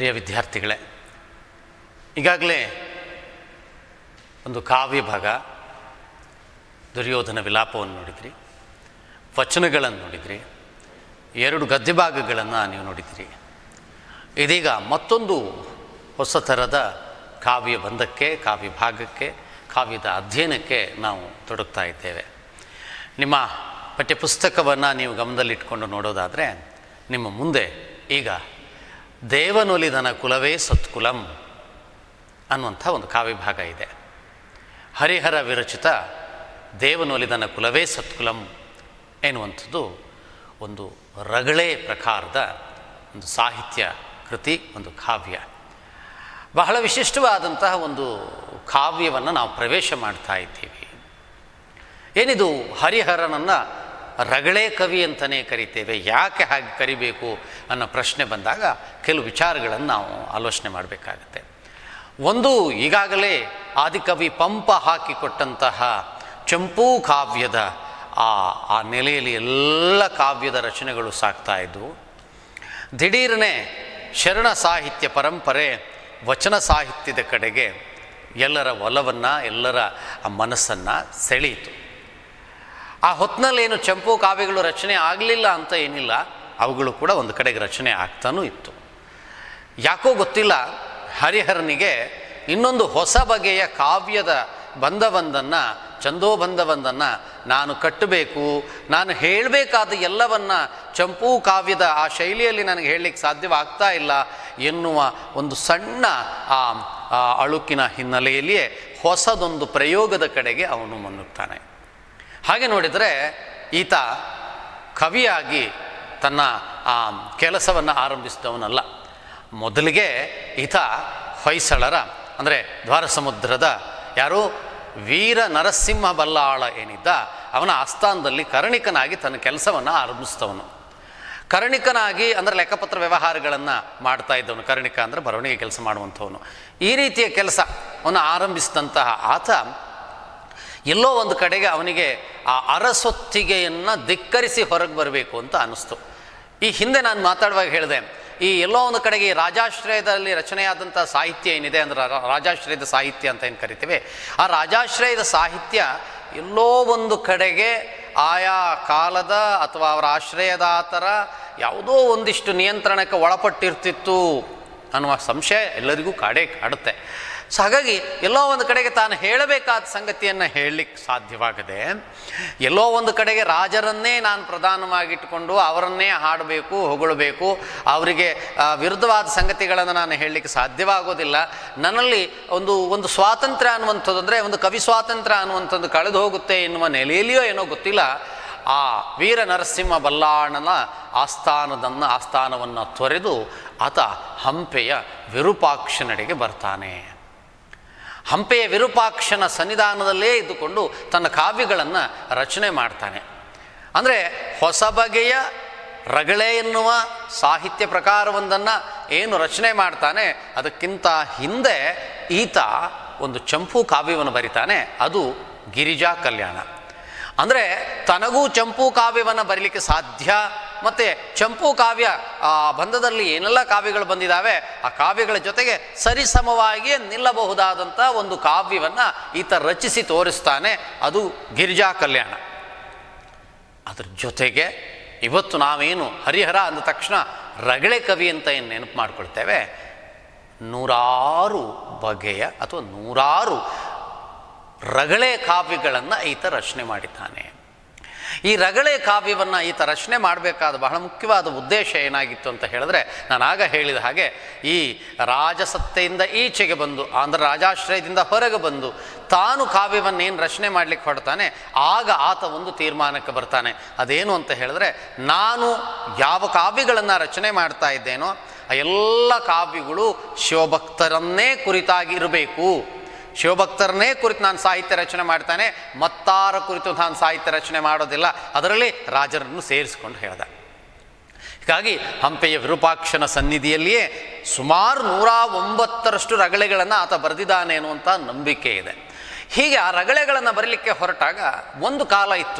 ಪ್ರಿಯ ವಿದ್ಯಾರ್ಥಿಗಳೇ ಈಗಾಗಲೇ ಒಂದು ಕಾವ್ಯ ಭಾಗ ದುರ್ಯೋಧನ ವಿಲಾಪವನ್ನು ನೋಡಿದ್ರಿ ವಚನಗಳನ್ನು ನೋಡಿದ್ರಿ ಎರಡು ಗದ್ಯ ಭಾಗಗಳನ್ನು ನೀವು ನೋಡಿದಿರಿ ಇದೀಗ ಮತ್ತೊಂದು ಹೊಸ ಥರದ ಕಾವ್ಯ ಬಂಧಕ್ಕೆ ಕಾವ್ಯ ಭಾಗಕ್ಕೆ ಕಾವ್ಯದ ಅಧ್ಯಯನಕ್ಕೆ ನಾವು ತೊಡಗ್ತಾ ಇದ್ದೇವೆ ನಿಮ್ಮ ಪಠ್ಯಪುಸ್ತಕವನ್ನು ನೀವು ಗಮನದಲ್ಲಿಟ್ಕೊಂಡು ನೋಡೋದಾದರೆ ನಿಮ್ಮ ಮುಂದೆ ಈಗ ದೇವನೊಲಿದನ ಕುಲವೇ ಸತ್ಕುಲಂ ಅನ್ನುವಂಥ ಒಂದು ಕಾವ್ಯ ಭಾಗ ಇದೆ ಹರಿಹರ ವಿರಚಿತ ದೇವನೊಲಿದನ ಕುಲವೇ ಸತ್ಕುಲಂ ಎನ್ನುವಂಥದ್ದು ಒಂದು ರಗಳೆ ಪ್ರಕಾರದ ಒಂದು ಸಾಹಿತ್ಯ ಕೃತಿ ಒಂದು ಕಾವ್ಯ ಬಹಳ ವಿಶಿಷ್ಟವಾದಂತಹ ಒಂದು ಕಾವ್ಯವನ್ನು ನಾವು ಪ್ರವೇಶ ಮಾಡ್ತಾ ಇದ್ದೀವಿ ಏನಿದು ಹರಿಹರನನ್ನು ರಗಳೆ ಕವಿ ಅಂತಲೇ ಕರಿತೇವೆ ಯಾಕೆ ಹಾಗೆ ಕರಿಬೇಕು ಅನ್ನೋ ಪ್ರಶ್ನೆ ಬಂದಾಗ ಕೆಲವು ವಿಚಾರಗಳನ್ನು ನಾವು ಆಲೋಚನೆ ಮಾಡಬೇಕಾಗತ್ತೆ ಒಂದು ಈಗಾಗಲೇ ಆದಿಕವಿ ಪಂಪ ಹಾಕಿಕೊಟ್ಟಂತಹ ಚಂಪೂ ಕಾವ್ಯದ ಆ ಆ ನೆಲೆಯಲ್ಲಿ ಎಲ್ಲ ಕಾವ್ಯದ ರಚನೆಗಳು ಸಾಗ್ತಾ ಇದ್ದವು ದಿಢೀರನೆ ಶರಣ ಸಾಹಿತ್ಯ ಪರಂಪರೆ ವಚನ ಸಾಹಿತ್ಯದ ಕಡೆಗೆ ಎಲ್ಲರ ಒಲವನ್ನು ಎಲ್ಲರ ಆ ಮನಸ್ಸನ್ನು ಸೆಳೆಯಿತು ಆ ಹೊತ್ತಿನಲ್ಲೇನು ಚಂಪು ಕಾವ್ಯಗಳು ರಚನೆ ಆಗಲಿಲ್ಲ ಅಂತ ಏನಿಲ್ಲ ಅವುಗಳು ಕೂಡ ಒಂದು ಕಡೆಗೆ ರಚನೆ ಆಗ್ತಾನೂ ಇತ್ತು ಯಾಕೋ ಗೊತ್ತಿಲ್ಲ ಹರಿಹರನಿಗೆ ಇನ್ನೊಂದು ಹೊಸ ಬಗೆಯ ಕಾವ್ಯದ ಬಂಧವೊಂದನ್ನು ಚಂದೋಬಂಧವೊಂದನ್ನು ನಾನು ಕಟ್ಟಬೇಕು ನಾನು ಹೇಳಬೇಕಾದ ಎಲ್ಲವನ್ನ ಚಂಪೂ ಕಾವ್ಯದ ಆ ಶೈಲಿಯಲ್ಲಿ ನನಗೆ ಹೇಳಲಿಕ್ಕೆ ಸಾಧ್ಯವಾಗ್ತಾ ಇಲ್ಲ ಎನ್ನುವ ಒಂದು ಸಣ್ಣ ಆ ಆ ಅಳುಕಿನ ಹಿನ್ನೆಲೆಯಲ್ಲಿಯೇ ಹೊಸದೊಂದು ಪ್ರಯೋಗದ ಕಡೆಗೆ ಅವನು ಮುನ್ನುಗ್ತಾನೆ ಹಾಗೆ ನೋಡಿದರೆ ಈತ ಕವಿಯಾಗಿ ತನ್ನ ಆ ಕೆಲಸವನ್ನು ಆರಂಭಿಸಿದವನಲ್ಲ ಮೊದಲಿಗೆ ಈತ ಹೊಯ್ಸಳರ ಅಂದರೆ ದ್ವಾರ ಸಮುದ್ರದ ಯಾರು ವೀರ ನರಸಿಂಹ ಬಲ್ಲಾಳ ಏನಿದ್ದ ಅವನ ಆಸ್ಥಾನದಲ್ಲಿ ಕರ್ಣಿಕನಾಗಿ ತನ್ನ ಕೆಲಸವನ್ನು ಆರಂಭಿಸಿದವನು ಕರ್ಣಿಕನಾಗಿ ಅಂದರೆ ಲೆಕ್ಕಪತ್ರ ವ್ಯವಹಾರಗಳನ್ನು ಮಾಡ್ತಾ ಇದ್ದವನು ಕರ್ಣಿಕ ಅಂದರೆ ಬರವಣಿಗೆ ಕೆಲಸ ಮಾಡುವಂಥವನು ಈ ರೀತಿಯ ಕೆಲಸವನ್ನು ಆರಂಭಿಸಿದಂತಹ ಆತ ಎಲ್ಲೋ ಒಂದು ಕಡೆಗೆ ಅವನಿಗೆ ಆ ಅರಸೊತ್ತಿಗೆಯನ್ನು ಧಿಕ್ಕರಿಸಿ ಹೊರಗೆ ಬರಬೇಕು ಅಂತ ಅನ್ನಿಸ್ತು ಈ ಹಿಂದೆ ನಾನು ಮಾತಾಡುವಾಗ ಹೇಳಿದೆ ಈ ಎಲ್ಲೋ ಒಂದು ಕಡೆಗೆ ಈ ರಾಜಾಶ್ರಯದಲ್ಲಿ ರಚನೆಯಾದಂಥ ಸಾಹಿತ್ಯ ಏನಿದೆ ಅಂದರೆ ರಾ- ರಾಜಾಶ್ರಯದ ಸಾಹಿತ್ಯ ಅಂತ ಏನು ಕರಿತೀವಿ ಆ ರಾಜಾಶ್ರಯದ ಸಾಹಿತ್ಯ ಎಲ್ಲೋ ಒಂದು ಕಡೆಗೆ ಆಯಾ ಕಾಲದ ಅಥವಾ ಅವರ ಆಶ್ರಯದಾತರ ಯಾವುದೋ ಒಂದಿಷ್ಟು ನಿಯಂತ್ರಣಕ್ಕೆ ಒಳಪಟ್ಟಿರ್ತಿತ್ತು ಅನ್ನುವ ಸಂಶಯ ಎಲ್ಲರಿಗೂ ಕಾಡೇ ಕಾಡುತ್ತೆ ಸೊ ಹಾಗಾಗಿ ಎಲ್ಲೋ ಒಂದು ಕಡೆಗೆ ತಾನು ಹೇಳಬೇಕಾದ ಸಂಗತಿಯನ್ನು ಹೇಳಲಿಕ್ಕೆ ಸಾಧ್ಯವಾಗದೆ ಎಲ್ಲೋ ಒಂದು ಕಡೆಗೆ ರಾಜರನ್ನೇ ನಾನು ಪ್ರಧಾನವಾಗಿಟ್ಟುಕೊಂಡು ಅವರನ್ನೇ ಹಾಡಬೇಕು ಹೊಗಳಬೇಕು ಅವರಿಗೆ ಆ, ವಿರುದ್ಧವಾದ ಸಂಗತಿಗಳನ್ನು ನಾನು ಹೇಳಲಿಕ್ಕೆ ಸಾಧ್ಯವಾಗೋದಿಲ್ಲ ನನ್ನಲ್ಲಿ ಒಂದು ಒಂದು ಸ್ವಾತಂತ್ರ್ಯ ಅನ್ನುವಂಥದ್ದು ಅಂದರೆ ಒಂದು ಕವಿ ಸ್ವಾತಂತ್ರ್ಯ ಅನ್ನುವಂಥದ್ದು ಕಳೆದು ಹೋಗುತ್ತೆ ಎನ್ನುವ ನೆಲೆಯಲ್ಲಿಯೋ ಏನೋ ಗೊತ್ತಿಲ್ಲ ಆ ವೀರ ನರಸಿಂಹ ಬಲ್ಲಾಳನ ಆಸ್ಥಾನದನ್ನು ಆಸ್ಥಾನವನ್ನು ತೊರೆದು ಆತ ಹಂಪೆಯ ವಿರೂಪಾಕ್ಷನಡೆಗೆ ಬರ್ತಾನೆ ಹಂಪೆಯ ವಿರೂಪಾಕ್ಷನ ಸನ್ನಿಧಾನದಲ್ಲೇ ಇದ್ದುಕೊಂಡು ತನ್ನ ಕಾವ್ಯಗಳನ್ನು ರಚನೆ ಮಾಡ್ತಾನೆ ಅಂದರೆ ಹೊಸ ಬಗೆಯ ರಗಳೆ ಎನ್ನುವ ಸಾಹಿತ್ಯ ಪ್ರಕಾರವೊಂದನ್ನು ಏನು ರಚನೆ ಮಾಡ್ತಾನೆ ಅದಕ್ಕಿಂತ ಹಿಂದೆ ಈತ ಒಂದು ಚಂಪು ಕಾವ್ಯವನ್ನು ಬರಿತಾನೆ ಅದು ಗಿರಿಜಾ ಕಲ್ಯಾಣ ಅಂದರೆ ತನಗೂ ಚಂಪು ಕಾವ್ಯವನ್ನು ಬರೀಲಿಕ್ಕೆ ಸಾಧ್ಯ ಮತ್ತು ಚಂಪು ಕಾವ್ಯ ಆ ಬಂಧದಲ್ಲಿ ಏನೆಲ್ಲ ಕಾವ್ಯಗಳು ಬಂದಿದ್ದಾವೆ ಆ ಕಾವ್ಯಗಳ ಜೊತೆಗೆ ಸರಿಸಮವಾಗಿ ನಿಲ್ಲಬಹುದಾದಂಥ ಒಂದು ಕಾವ್ಯವನ್ನು ಈತ ರಚಿಸಿ ತೋರಿಸ್ತಾನೆ ಅದು ಗಿರಿಜಾ ಕಲ್ಯಾಣ ಅದ್ರ ಜೊತೆಗೆ ಇವತ್ತು ನಾವೇನು ಹರಿಹರ ಅಂದ ತಕ್ಷಣ ರಗಳೆ ಕವಿ ಅಂತ ಏನು ನೆನಪು ಮಾಡ್ಕೊಳ್ತೇವೆ ನೂರಾರು ಬಗೆಯ ಅಥವಾ ನೂರಾರು ರಗಳೆ ಕಾವ್ಯಗಳನ್ನು ಈತ ರಚನೆ ಮಾಡಿದ್ದಾನೆ ಈ ರಗಳೆ ಕಾವ್ಯವನ್ನು ಈತ ರಚನೆ ಮಾಡಬೇಕಾದ ಬಹಳ ಮುಖ್ಯವಾದ ಉದ್ದೇಶ ಏನಾಗಿತ್ತು ಅಂತ ಹೇಳಿದ್ರೆ ನಾನು ಆಗ ಹೇಳಿದ ಹಾಗೆ ಈ ರಾಜಸತ್ತೆಯಿಂದ ಈಚೆಗೆ ಬಂದು ಅಂದರೆ ರಾಜಾಶ್ರಯದಿಂದ ಹೊರಗೆ ಬಂದು ತಾನು ಕಾವ್ಯವನ್ನೇನು ರಚನೆ ಮಾಡಲಿಕ್ಕೆ ಹೊಡ್ತಾನೆ ಆಗ ಆತ ಒಂದು ತೀರ್ಮಾನಕ್ಕೆ ಬರ್ತಾನೆ ಅದೇನು ಅಂತ ಹೇಳಿದ್ರೆ ನಾನು ಯಾವ ಕಾವ್ಯಗಳನ್ನು ರಚನೆ ಮಾಡ್ತಾ ಇದ್ದೇನೋ ಆ ಎಲ್ಲ ಕಾವ್ಯಗಳು ಶಿವಭಕ್ತರನ್ನೇ ಕುರಿತಾಗಿ ಇರಬೇಕು ಶಿವಭಕ್ತರನ್ನೇ ಕುರಿತು ನಾನು ಸಾಹಿತ್ಯ ರಚನೆ ಮಾಡ್ತಾನೆ ಮತ್ತಾರ ಕುರಿತು ನಾನು ಸಾಹಿತ್ಯ ರಚನೆ ಮಾಡೋದಿಲ್ಲ ಅದರಲ್ಲಿ ರಾಜರನ್ನು ಸೇರಿಸ್ಕೊಂಡು ಹೇಳ್ದ ಹೀಗಾಗಿ ಹಂಪೆಯ ವಿರೂಪಾಕ್ಷನ ಸನ್ನಿಧಿಯಲ್ಲಿಯೇ ಸುಮಾರು ನೂರ ಒಂಬತ್ತರಷ್ಟು ರಗಳೆಗಳನ್ನು ಆತ ಬರೆದಿದ್ದಾನೆ ಅನ್ನುವಂಥ ನಂಬಿಕೆ ಇದೆ ಹೀಗೆ ಆ ರಗಳೆಗಳನ್ನು ಬರಲಿಕ್ಕೆ ಹೊರಟಾಗ ಒಂದು ಕಾಲ ಇತ್ತು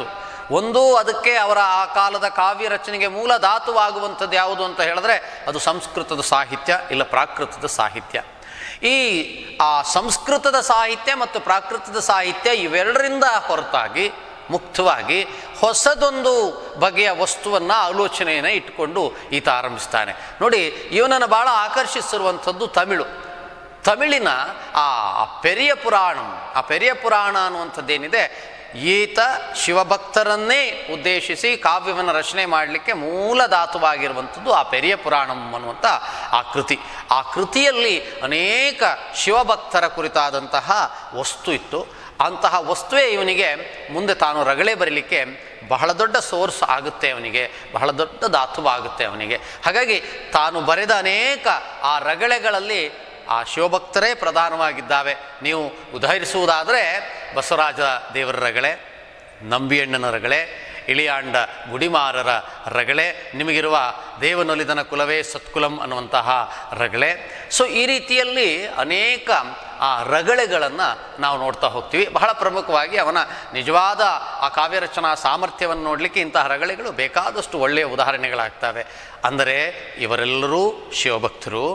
ಒಂದು ಅದಕ್ಕೆ ಅವರ ಆ ಕಾಲದ ಕಾವ್ಯ ರಚನೆಗೆ ಮೂಲ ಧಾತುವಾಗುವಂಥದ್ದು ಯಾವುದು ಅಂತ ಹೇಳಿದ್ರೆ ಅದು ಸಂಸ್ಕೃತದ ಸಾಹಿತ್ಯ ಇಲ್ಲ ಪ್ರಾಕೃತದ ಸಾಹಿತ್ಯ ಈ ಆ ಸಂಸ್ಕೃತದ ಸಾಹಿತ್ಯ ಮತ್ತು ಪ್ರಾಕೃತದ ಸಾಹಿತ್ಯ ಇವೆರಡರಿಂದ ಹೊರತಾಗಿ ಮುಕ್ತವಾಗಿ ಹೊಸದೊಂದು ಬಗೆಯ ವಸ್ತುವನ್ನು ಆಲೋಚನೆಯನ್ನು ಇಟ್ಕೊಂಡು ಈತ ಆರಂಭಿಸ್ತಾನೆ ನೋಡಿ ಇವನನ್ನು ಭಾಳ ಆಕರ್ಷಿಸಿರುವಂಥದ್ದು ತಮಿಳು ತಮಿಳಿನ ಆ ಪೆರಿಯ ಪುರಾಣಂ ಆ ಪೆರಿಯ ಪುರಾಣ ಅನ್ನುವಂಥದ್ದೇನಿದೆ ಈತ ಶಿವಭಕ್ತರನ್ನೇ ಉದ್ದೇಶಿಸಿ ಕಾವ್ಯವನ್ನು ರಚನೆ ಮಾಡಲಿಕ್ಕೆ ಮೂಲ ಧಾತುವಾಗಿರುವಂಥದ್ದು ಆ ಪೆರಿಯ ಪುರಾಣಂ ಅನ್ನುವಂಥ ಆ ಕೃತಿ ಆ ಕೃತಿಯಲ್ಲಿ ಅನೇಕ ಶಿವಭಕ್ತರ ಕುರಿತಾದಂತಹ ವಸ್ತು ಇತ್ತು ಅಂತಹ ವಸ್ತುವೇ ಇವನಿಗೆ ಮುಂದೆ ತಾನು ರಗಳೆ ಬರೀಲಿಕ್ಕೆ ಬಹಳ ದೊಡ್ಡ ಸೋರ್ಸ್ ಆಗುತ್ತೆ ಅವನಿಗೆ ಬಹಳ ದೊಡ್ಡ ಧಾತುವಾಗುತ್ತೆ ಅವನಿಗೆ ಹಾಗಾಗಿ ತಾನು ಬರೆದ ಅನೇಕ ಆ ರಗಳೆಗಳಲ್ಲಿ ಆ ಶಿವಭಕ್ತರೇ ಪ್ರಧಾನವಾಗಿದ್ದಾವೆ ನೀವು ಉದಾಹರಿಸುವುದಾದರೆ ಬಸವರಾಜ ದೇವರ ರಗಳೆ ನಂಬಿಯಣ್ಣನ ರಗಳೆ ಇಳಿಯಾಂಡ ಗುಡಿಮಾರರ ರಗಳೆ ನಿಮಗಿರುವ ದೇವನೊಲಿದನ ಕುಲವೇ ಸತ್ಕುಲಂ ಅನ್ನುವಂತಹ ರಗಳೆ ಸೊ ಈ ರೀತಿಯಲ್ಲಿ ಅನೇಕ ಆ ರಗಳೆಗಳನ್ನು ನಾವು ನೋಡ್ತಾ ಹೋಗ್ತೀವಿ ಬಹಳ ಪ್ರಮುಖವಾಗಿ ಅವನ ನಿಜವಾದ ಆ ಕಾವ್ಯರಚನಾ ಸಾಮರ್ಥ್ಯವನ್ನು ನೋಡಲಿಕ್ಕೆ ಇಂತಹ ರಗಳೆಗಳು ಬೇಕಾದಷ್ಟು ಒಳ್ಳೆಯ ಉದಾಹರಣೆಗಳಾಗ್ತವೆ ಅಂದರೆ ಇವರೆಲ್ಲರೂ ಶಿವಭಕ್ತರು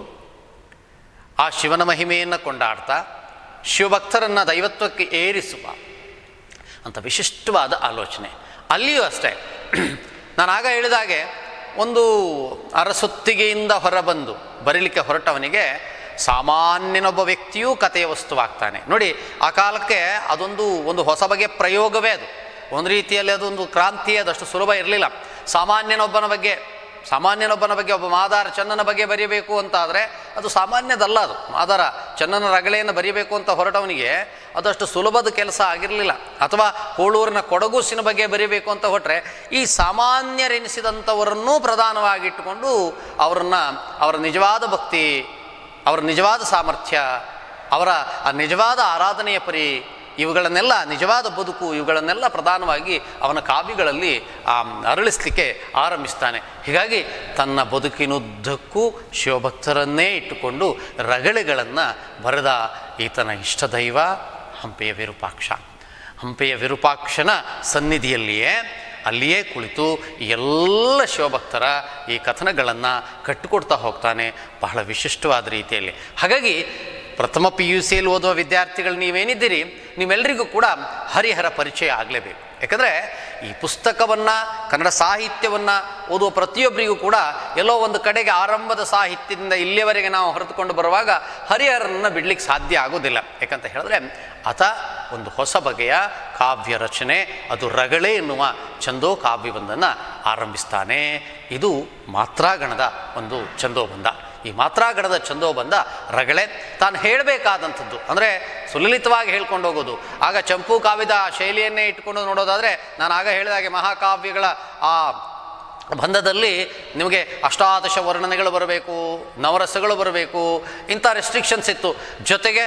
ಆ ಶಿವನ ಮಹಿಮೆಯನ್ನು ಕೊಂಡಾಡ್ತಾ ಶಿವಭಕ್ತರನ್ನು ದೈವತ್ವಕ್ಕೆ ಏರಿಸುವ ಅಂತ ವಿಶಿಷ್ಟವಾದ ಆಲೋಚನೆ ಅಲ್ಲಿಯೂ ಅಷ್ಟೇ ನಾನು ಆಗ ಹೇಳಿದಾಗೆ ಒಂದು ಅರಸೊತ್ತಿಗೆಯಿಂದ ಹೊರಬಂದು ಬರೀಲಿಕ್ಕೆ ಹೊರಟವನಿಗೆ ಸಾಮಾನ್ಯನೊಬ್ಬ ವ್ಯಕ್ತಿಯೂ ಕಥೆಯ ವಸ್ತುವಾಗ್ತಾನೆ ನೋಡಿ ಆ ಕಾಲಕ್ಕೆ ಅದೊಂದು ಒಂದು ಹೊಸ ಬಗೆಯ ಪ್ರಯೋಗವೇ ಅದು ಒಂದು ರೀತಿಯಲ್ಲಿ ಅದೊಂದು ಕ್ರಾಂತಿ ಅದಷ್ಟು ಸುಲಭ ಇರಲಿಲ್ಲ ಸಾಮಾನ್ಯನೊಬ್ಬನ ಬಗ್ಗೆ ಸಾಮಾನ್ಯನೊಬ್ಬನ ಬಗ್ಗೆ ಒಬ್ಬ ಮಾದಾರ ಚನ್ನನ ಬಗ್ಗೆ ಬರೀಬೇಕು ಅಂತಾದರೆ ಅದು ಸಾಮಾನ್ಯದಲ್ಲ ಅದು ಮಾದಾರ ಚನ್ನನ ರಗಳೆಯನ್ನು ಬರೀಬೇಕು ಅಂತ ಹೊರಟವನಿಗೆ ಅದಷ್ಟು ಸುಲಭದ ಕೆಲಸ ಆಗಿರಲಿಲ್ಲ ಅಥವಾ ಕೋಳೂರಿನ ಕೊಡಗೂಸಿನ ಬಗ್ಗೆ ಬರೀಬೇಕು ಅಂತ ಹೊರಟ್ರೆ ಈ ಸಾಮಾನ್ಯರೆನಿಸಿದಂಥವರನ್ನೂ ಪ್ರಧಾನವಾಗಿಟ್ಟುಕೊಂಡು ಅವರನ್ನು ಅವರ ನಿಜವಾದ ಭಕ್ತಿ ಅವರ ನಿಜವಾದ ಸಾಮರ್ಥ್ಯ ಅವರ ಆ ನಿಜವಾದ ಆರಾಧನೆಯ ಪರಿ ಇವುಗಳನ್ನೆಲ್ಲ ನಿಜವಾದ ಬದುಕು ಇವುಗಳನ್ನೆಲ್ಲ ಪ್ರಧಾನವಾಗಿ ಅವನ ಕಾವ್ಯಗಳಲ್ಲಿ ಆ, ಅರಳಿಸ್ಲಿಕ್ಕೆ ಆರಂಭಿಸ್ತಾನೆ ಹೀಗಾಗಿ ತನ್ನ ಬದುಕಿನುದ್ದಕ್ಕೂ ಶಿವಭಕ್ತರನ್ನೇ ಇಟ್ಟುಕೊಂಡು ರಗಳೆಗಳನ್ನು ಬರೆದ ಈತನ ಇಷ್ಟದೈವ ಹಂಪೆಯ ವಿರೂಪಾಕ್ಷ ಹಂಪೆಯ ವಿರೂಪಾಕ್ಷನ ಸನ್ನಿಧಿಯಲ್ಲಿಯೇ ಅಲ್ಲಿಯೇ ಕುಳಿತು ಈ ಎಲ್ಲ ಶಿವಭಕ್ತರ ಈ ಕಥನಗಳನ್ನು ಕಟ್ಟಿಕೊಡ್ತಾ ಹೋಗ್ತಾನೆ ಬಹಳ ವಿಶಿಷ್ಟವಾದ ರೀತಿಯಲ್ಲಿ ಹಾಗಾಗಿ ಪ್ರಥಮ ಪಿ ಯು ಸಿಯಲ್ಲಿ ಓದುವ ವಿದ್ಯಾರ್ಥಿಗಳು ನೀವೇನಿದ್ದೀರಿ ನೀವೆಲ್ಲರಿಗೂ ಕೂಡ ಹರಿಹರ ಪರಿಚಯ ಆಗಲೇಬೇಕು ಯಾಕಂದರೆ ಈ ಪುಸ್ತಕವನ್ನು ಕನ್ನಡ ಸಾಹಿತ್ಯವನ್ನು ಓದುವ ಪ್ರತಿಯೊಬ್ಬರಿಗೂ ಕೂಡ ಎಲ್ಲೋ ಒಂದು ಕಡೆಗೆ ಆರಂಭದ ಸಾಹಿತ್ಯದಿಂದ ಇಲ್ಲಿಯವರೆಗೆ ನಾವು ಹೊರತುಕೊಂಡು ಬರುವಾಗ ಹರಿಹರನನ್ನು ಬಿಡಲಿಕ್ಕೆ ಸಾಧ್ಯ ಆಗೋದಿಲ್ಲ ಯಾಕಂತ ಹೇಳಿದ್ರೆ ಆತ ಒಂದು ಹೊಸ ಬಗೆಯ ಕಾವ್ಯ ರಚನೆ ಅದು ರಗಳೆ ಎನ್ನುವ ಚಂದೋ ಕಾವ್ಯವೊಂದನ್ನು ಆರಂಭಿಸ್ತಾನೆ ಇದು ಮಾತ್ರಾಗಣದ ಒಂದು ಚಂದೋಬಂಧ ಈ ಮಾತ್ರಾಗಣದ ಚಂದೋಬಂಧ ರಗಳೆ ತಾನು ಹೇಳಬೇಕಾದಂಥದ್ದು ಅಂದರೆ ಸುಲಲಿತವಾಗಿ ಹೇಳ್ಕೊಂಡು ಹೋಗೋದು ಆಗ ಚಂಪು ಕಾವ್ಯದ ಶೈಲಿಯನ್ನೇ ಇಟ್ಕೊಂಡು ನೋಡೋದಾದರೆ ನಾನು ಆಗ ಹೇಳಿದಾಗೆ ಮಹಾಕಾವ್ಯಗಳ ಆ ಬಂಧದಲ್ಲಿ ನಿಮಗೆ ಅಷ್ಟಾದಶ ವರ್ಣನೆಗಳು ಬರಬೇಕು ನವರಸಗಳು ಬರಬೇಕು ಇಂಥ ರೆಸ್ಟ್ರಿಕ್ಷನ್ಸ್ ಇತ್ತು ಜೊತೆಗೆ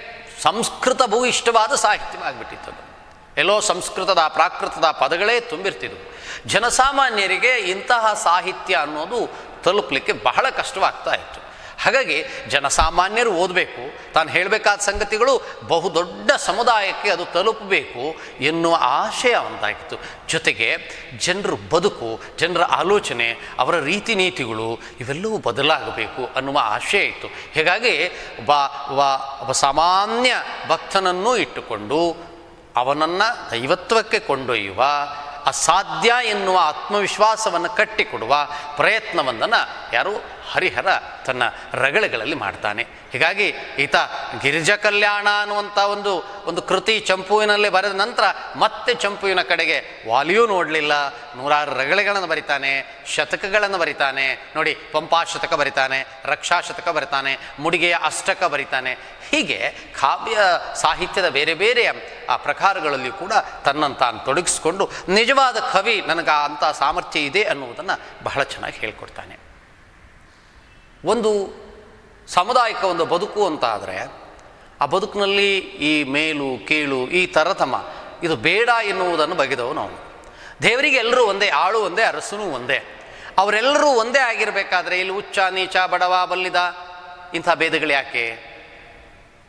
ಸಂಸ್ಕೃತ ಭೂಯಿಷ್ಠವಾದ ಸಾಹಿತ್ಯವಾಗಿಬಿಟ್ಟಿತ್ತು ಅದು ಎಲ್ಲೋ ಸಂಸ್ಕೃತದ ಪ್ರಾಕೃತದ ಪದಗಳೇ ತುಂಬಿರ್ತಿದ್ವು ಜನಸಾಮಾನ್ಯರಿಗೆ ಇಂತಹ ಸಾಹಿತ್ಯ ಅನ್ನೋದು ತಲುಪಲಿಕ್ಕೆ ಬಹಳ ಕಷ್ಟವಾಗ್ತಾ ಇತ್ತು ಹಾಗಾಗಿ ಜನಸಾಮಾನ್ಯರು ಓದಬೇಕು ತಾನು ಹೇಳಬೇಕಾದ ಸಂಗತಿಗಳು ಬಹುದೊಡ್ಡ ಸಮುದಾಯಕ್ಕೆ ಅದು ತಲುಪಬೇಕು ಎನ್ನುವ ಆಶಯ ಒಂದಾಗಿತ್ತು ಜೊತೆಗೆ ಜನರ ಬದುಕು ಜನರ ಆಲೋಚನೆ ಅವರ ರೀತಿ ನೀತಿಗಳು ಇವೆಲ್ಲವೂ ಬದಲಾಗಬೇಕು ಅನ್ನುವ ಆಶಯ ಇತ್ತು ಹೀಗಾಗಿ ಒಬ್ಬ ಒಬ್ಬ ಒಬ್ಬ ಸಾಮಾನ್ಯ ಭಕ್ತನನ್ನು ಇಟ್ಟುಕೊಂಡು ಅವನನ್ನು ದೈವತ್ವಕ್ಕೆ ಕೊಂಡೊಯ್ಯುವ ಅಸಾಧ್ಯ ಎನ್ನುವ ಆತ್ಮವಿಶ್ವಾಸವನ್ನು ಕಟ್ಟಿಕೊಡುವ ಪ್ರಯತ್ನವೊಂದನ್ನು ಯಾರು ಹರಿಹರ ತನ್ನ ರಗಳೆಗಳಲ್ಲಿ ಮಾಡ್ತಾನೆ ಹೀಗಾಗಿ ಈತ ಗಿರಿಜಾ ಕಲ್ಯಾಣ ಅನ್ನುವಂಥ ಒಂದು ಒಂದು ಕೃತಿ ಚಂಪುವಿನಲ್ಲಿ ಬರೆದ ನಂತರ ಮತ್ತೆ ಚಂಪುವಿನ ಕಡೆಗೆ ವಾಲಿಯೂ ನೋಡಲಿಲ್ಲ ನೂರಾರು ರಗಳೆಗಳನ್ನು ಬರಿತಾನೆ ಶತಕಗಳನ್ನು ಬರಿತಾನೆ ನೋಡಿ ಪಂಪಾ ಶತಕ ಬರಿತಾನೆ ರಕ್ಷಾ ಶತಕ ಬರಿತಾನೆ ಮುಡಿಗೆಯ ಅಷ್ಟಕ ಬರಿತಾನೆ ಹೀಗೆ ಕಾವ್ಯ ಸಾಹಿತ್ಯದ ಬೇರೆ ಬೇರೆ ಆ ಪ್ರಕಾರಗಳಲ್ಲಿ ಕೂಡ ತನ್ನನ್ನು ತಾನು ತೊಡಗಿಸ್ಕೊಂಡು ನಿಜವಾದ ಕವಿ ನನಗೆ ಅಂಥ ಸಾಮರ್ಥ್ಯ ಇದೆ ಅನ್ನುವುದನ್ನು ಬಹಳ ಚೆನ್ನಾಗಿ ಹೇಳ್ಕೊಡ್ತಾನೆ ಒಂದು ಸಾಮುದಾಯಿಕ ಒಂದು ಬದುಕು ಅಂತ ಆದರೆ ಆ ಬದುಕಿನಲ್ಲಿ ಈ ಮೇಲು ಕೀಳು ಈ ತರತಮ ಇದು ಬೇಡ ಎನ್ನುವುದನ್ನು ಬಗೆದವು ನಾವು ದೇವರಿಗೆ ಎಲ್ಲರೂ ಒಂದೇ ಆಳು ಒಂದೇ ಅರಸನೂ ಒಂದೇ ಅವರೆಲ್ಲರೂ ಒಂದೇ ಆಗಿರಬೇಕಾದ್ರೆ ಇಲ್ಲಿ ಉಚ್ಚ ನೀಚ ಬಡವ ಬಲ್ಲಿದ ಇಂಥ ಭೇದಗಳು ಯಾಕೆ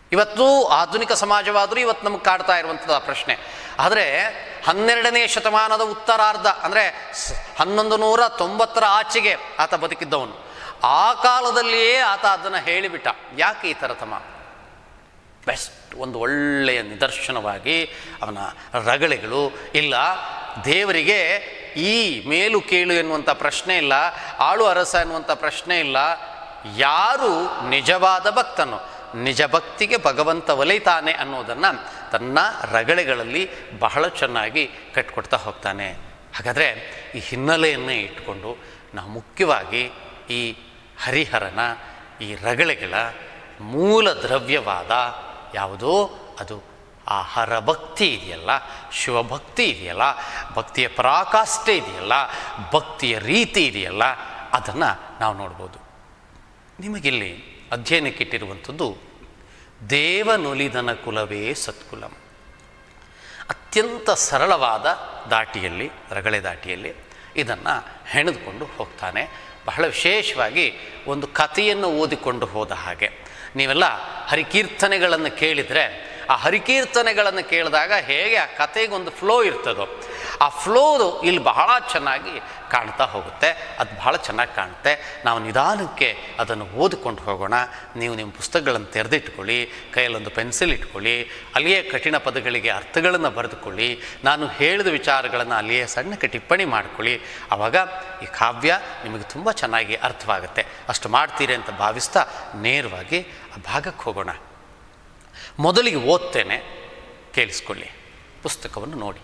ಇವತ್ತು ಆಧುನಿಕ ಸಮಾಜವಾದರೂ ಇವತ್ತು ನಮಗೆ ಕಾಡ್ತಾ ಇರುವಂಥದ್ದು ಆ ಪ್ರಶ್ನೆ ಆದರೆ ಹನ್ನೆರಡನೇ ಶತಮಾನದ ಉತ್ತರಾರ್ಧ ಅಂದರೆ ಸ್- ಹನ್ನೊಂದು ನೂರ ತೊಂಬತ್ತರ ಆಚೆಗೆ ಆತ ಬದುಕಿದ್ದವನು ಆ ಕಾಲದಲ್ಲಿಯೇ ಆತ ಅದನ್ನು ಹೇಳಿಬಿಟ್ಟ ಯಾಕೆ ಈ ಥರ ತಮ್ಮ ಬೆಸ್ಟ್ ಒಂದು ಒಳ್ಳೆಯ ನಿದರ್ಶನವಾಗಿ ಅವನ ರಗಳೆಗಳು ಇಲ್ಲ ದೇವರಿಗೆ ಈ ಮೇಲು ಕೀಳು ಎನ್ನುವಂಥ ಪ್ರಶ್ನೆ ಇಲ್ಲ ಆಳು ಅರಸ ಎನ್ನುವಂಥ ಪ್ರಶ್ನೆ ಇಲ್ಲ ಯಾರು ನಿಜವಾದ ಭಕ್ತನು ನಿಜ ಭಕ್ತಿಗೆ ಭಗವಂತ ಒಲಿತಾನೆ ಅನ್ನೋದನ್ನು ತನ್ನ ರಗಳೆಗಳಲ್ಲಿ ಬಹಳ ಚೆನ್ನಾಗಿ ಕಟ್ಕೊಡ್ತಾ ಹೋಗ್ತಾನೆ ಹಾಗಾದರೆ ಈ ಹಿನ್ನೆಲೆಯನ್ನೇ ಇಟ್ಕೊಂಡು ನಾವು ಮುಖ್ಯವಾಗಿ ಈ ಹರಿಹರನ ಈ ರಗಳೆಗಳ ಮೂಲ ದ್ರವ್ಯವಾದ ಯಾವುದೋ ಅದು ಆ ಹರಭಕ್ತಿ ಇದೆಯಲ್ಲ ಶಿವಭಕ್ತಿ ಇದೆಯಲ್ಲ ಭಕ್ತಿಯ ಪರಾಕಾಷ್ಠೆ ಇದೆಯಲ್ಲ ಭಕ್ತಿಯ ರೀತಿ ಇದೆಯಲ್ಲ ಅದನ್ನು ನಾವು ನೋಡ್ಬೋದು ನಿಮಗಿಲ್ಲಿ ಅಧ್ಯಯನಕ್ಕಿಟ್ಟಿರುವಂಥದ್ದು ದೇವನುಲಿದನ ಕುಲವೇ ಸತ್ಕುಲಂ ಅತ್ಯಂತ ಸರಳವಾದ ದಾಟಿಯಲ್ಲಿ ರಗಳೆ ದಾಟಿಯಲ್ಲಿ ಇದನ್ನು ಹೆಣೆದುಕೊಂಡು ಹೋಗ್ತಾನೆ ಬಹಳ ವಿಶೇಷವಾಗಿ ಒಂದು ಕಥೆಯನ್ನು ಓದಿಕೊಂಡು ಹೋದ ಹಾಗೆ ನೀವೆಲ್ಲ ಹರಿಕೀರ್ತನೆಗಳನ್ನು ಕೇಳಿದರೆ ಆ ಹರಿಕೀರ್ತನೆಗಳನ್ನು ಕೇಳಿದಾಗ ಹೇಗೆ ಆ ಕಥೆಗೊಂದು ಫ್ಲೋ ಇರ್ತದೋ ಆ ಫ್ಲೋದು ಇಲ್ಲಿ ಬಹಳ ಚೆನ್ನಾಗಿ ಕಾಣ್ತಾ ಹೋಗುತ್ತೆ ಅದು ಬಹಳ ಚೆನ್ನಾಗಿ ಕಾಣುತ್ತೆ ನಾವು ನಿಧಾನಕ್ಕೆ ಅದನ್ನು ಓದಿಕೊಂಡು ಹೋಗೋಣ ನೀವು ನಿಮ್ಮ ಪುಸ್ತಕಗಳನ್ನು ತೆರೆದಿಟ್ಕೊಳ್ಳಿ ಕೈಯಲ್ಲೊಂದು ಪೆನ್ಸಿಲ್ ಇಟ್ಕೊಳ್ಳಿ ಅಲ್ಲಿಯೇ ಕಠಿಣ ಪದಗಳಿಗೆ ಅರ್ಥಗಳನ್ನು ಬರೆದುಕೊಳ್ಳಿ ನಾನು ಹೇಳಿದ ವಿಚಾರಗಳನ್ನು ಅಲ್ಲಿಯೇ ಸಣ್ಣಕ್ಕೆ ಟಿಪ್ಪಣಿ ಮಾಡ್ಕೊಳ್ಳಿ ಆವಾಗ ಈ ಕಾವ್ಯ ನಿಮಗೆ ತುಂಬ ಚೆನ್ನಾಗಿ ಅರ್ಥವಾಗುತ್ತೆ ಅಷ್ಟು ಮಾಡ್ತೀರಿ ಅಂತ ಭಾವಿಸ್ತಾ ನೇರವಾಗಿ ಆ ಭಾಗಕ್ಕೆ ಹೋಗೋಣ ಮೊದಲಿಗೆ ಓದ್ತೇನೆ ಕೇಳಿಸ್ಕೊಳ್ಳಿ ಪುಸ್ತಕವನ್ನು ನೋಡಿ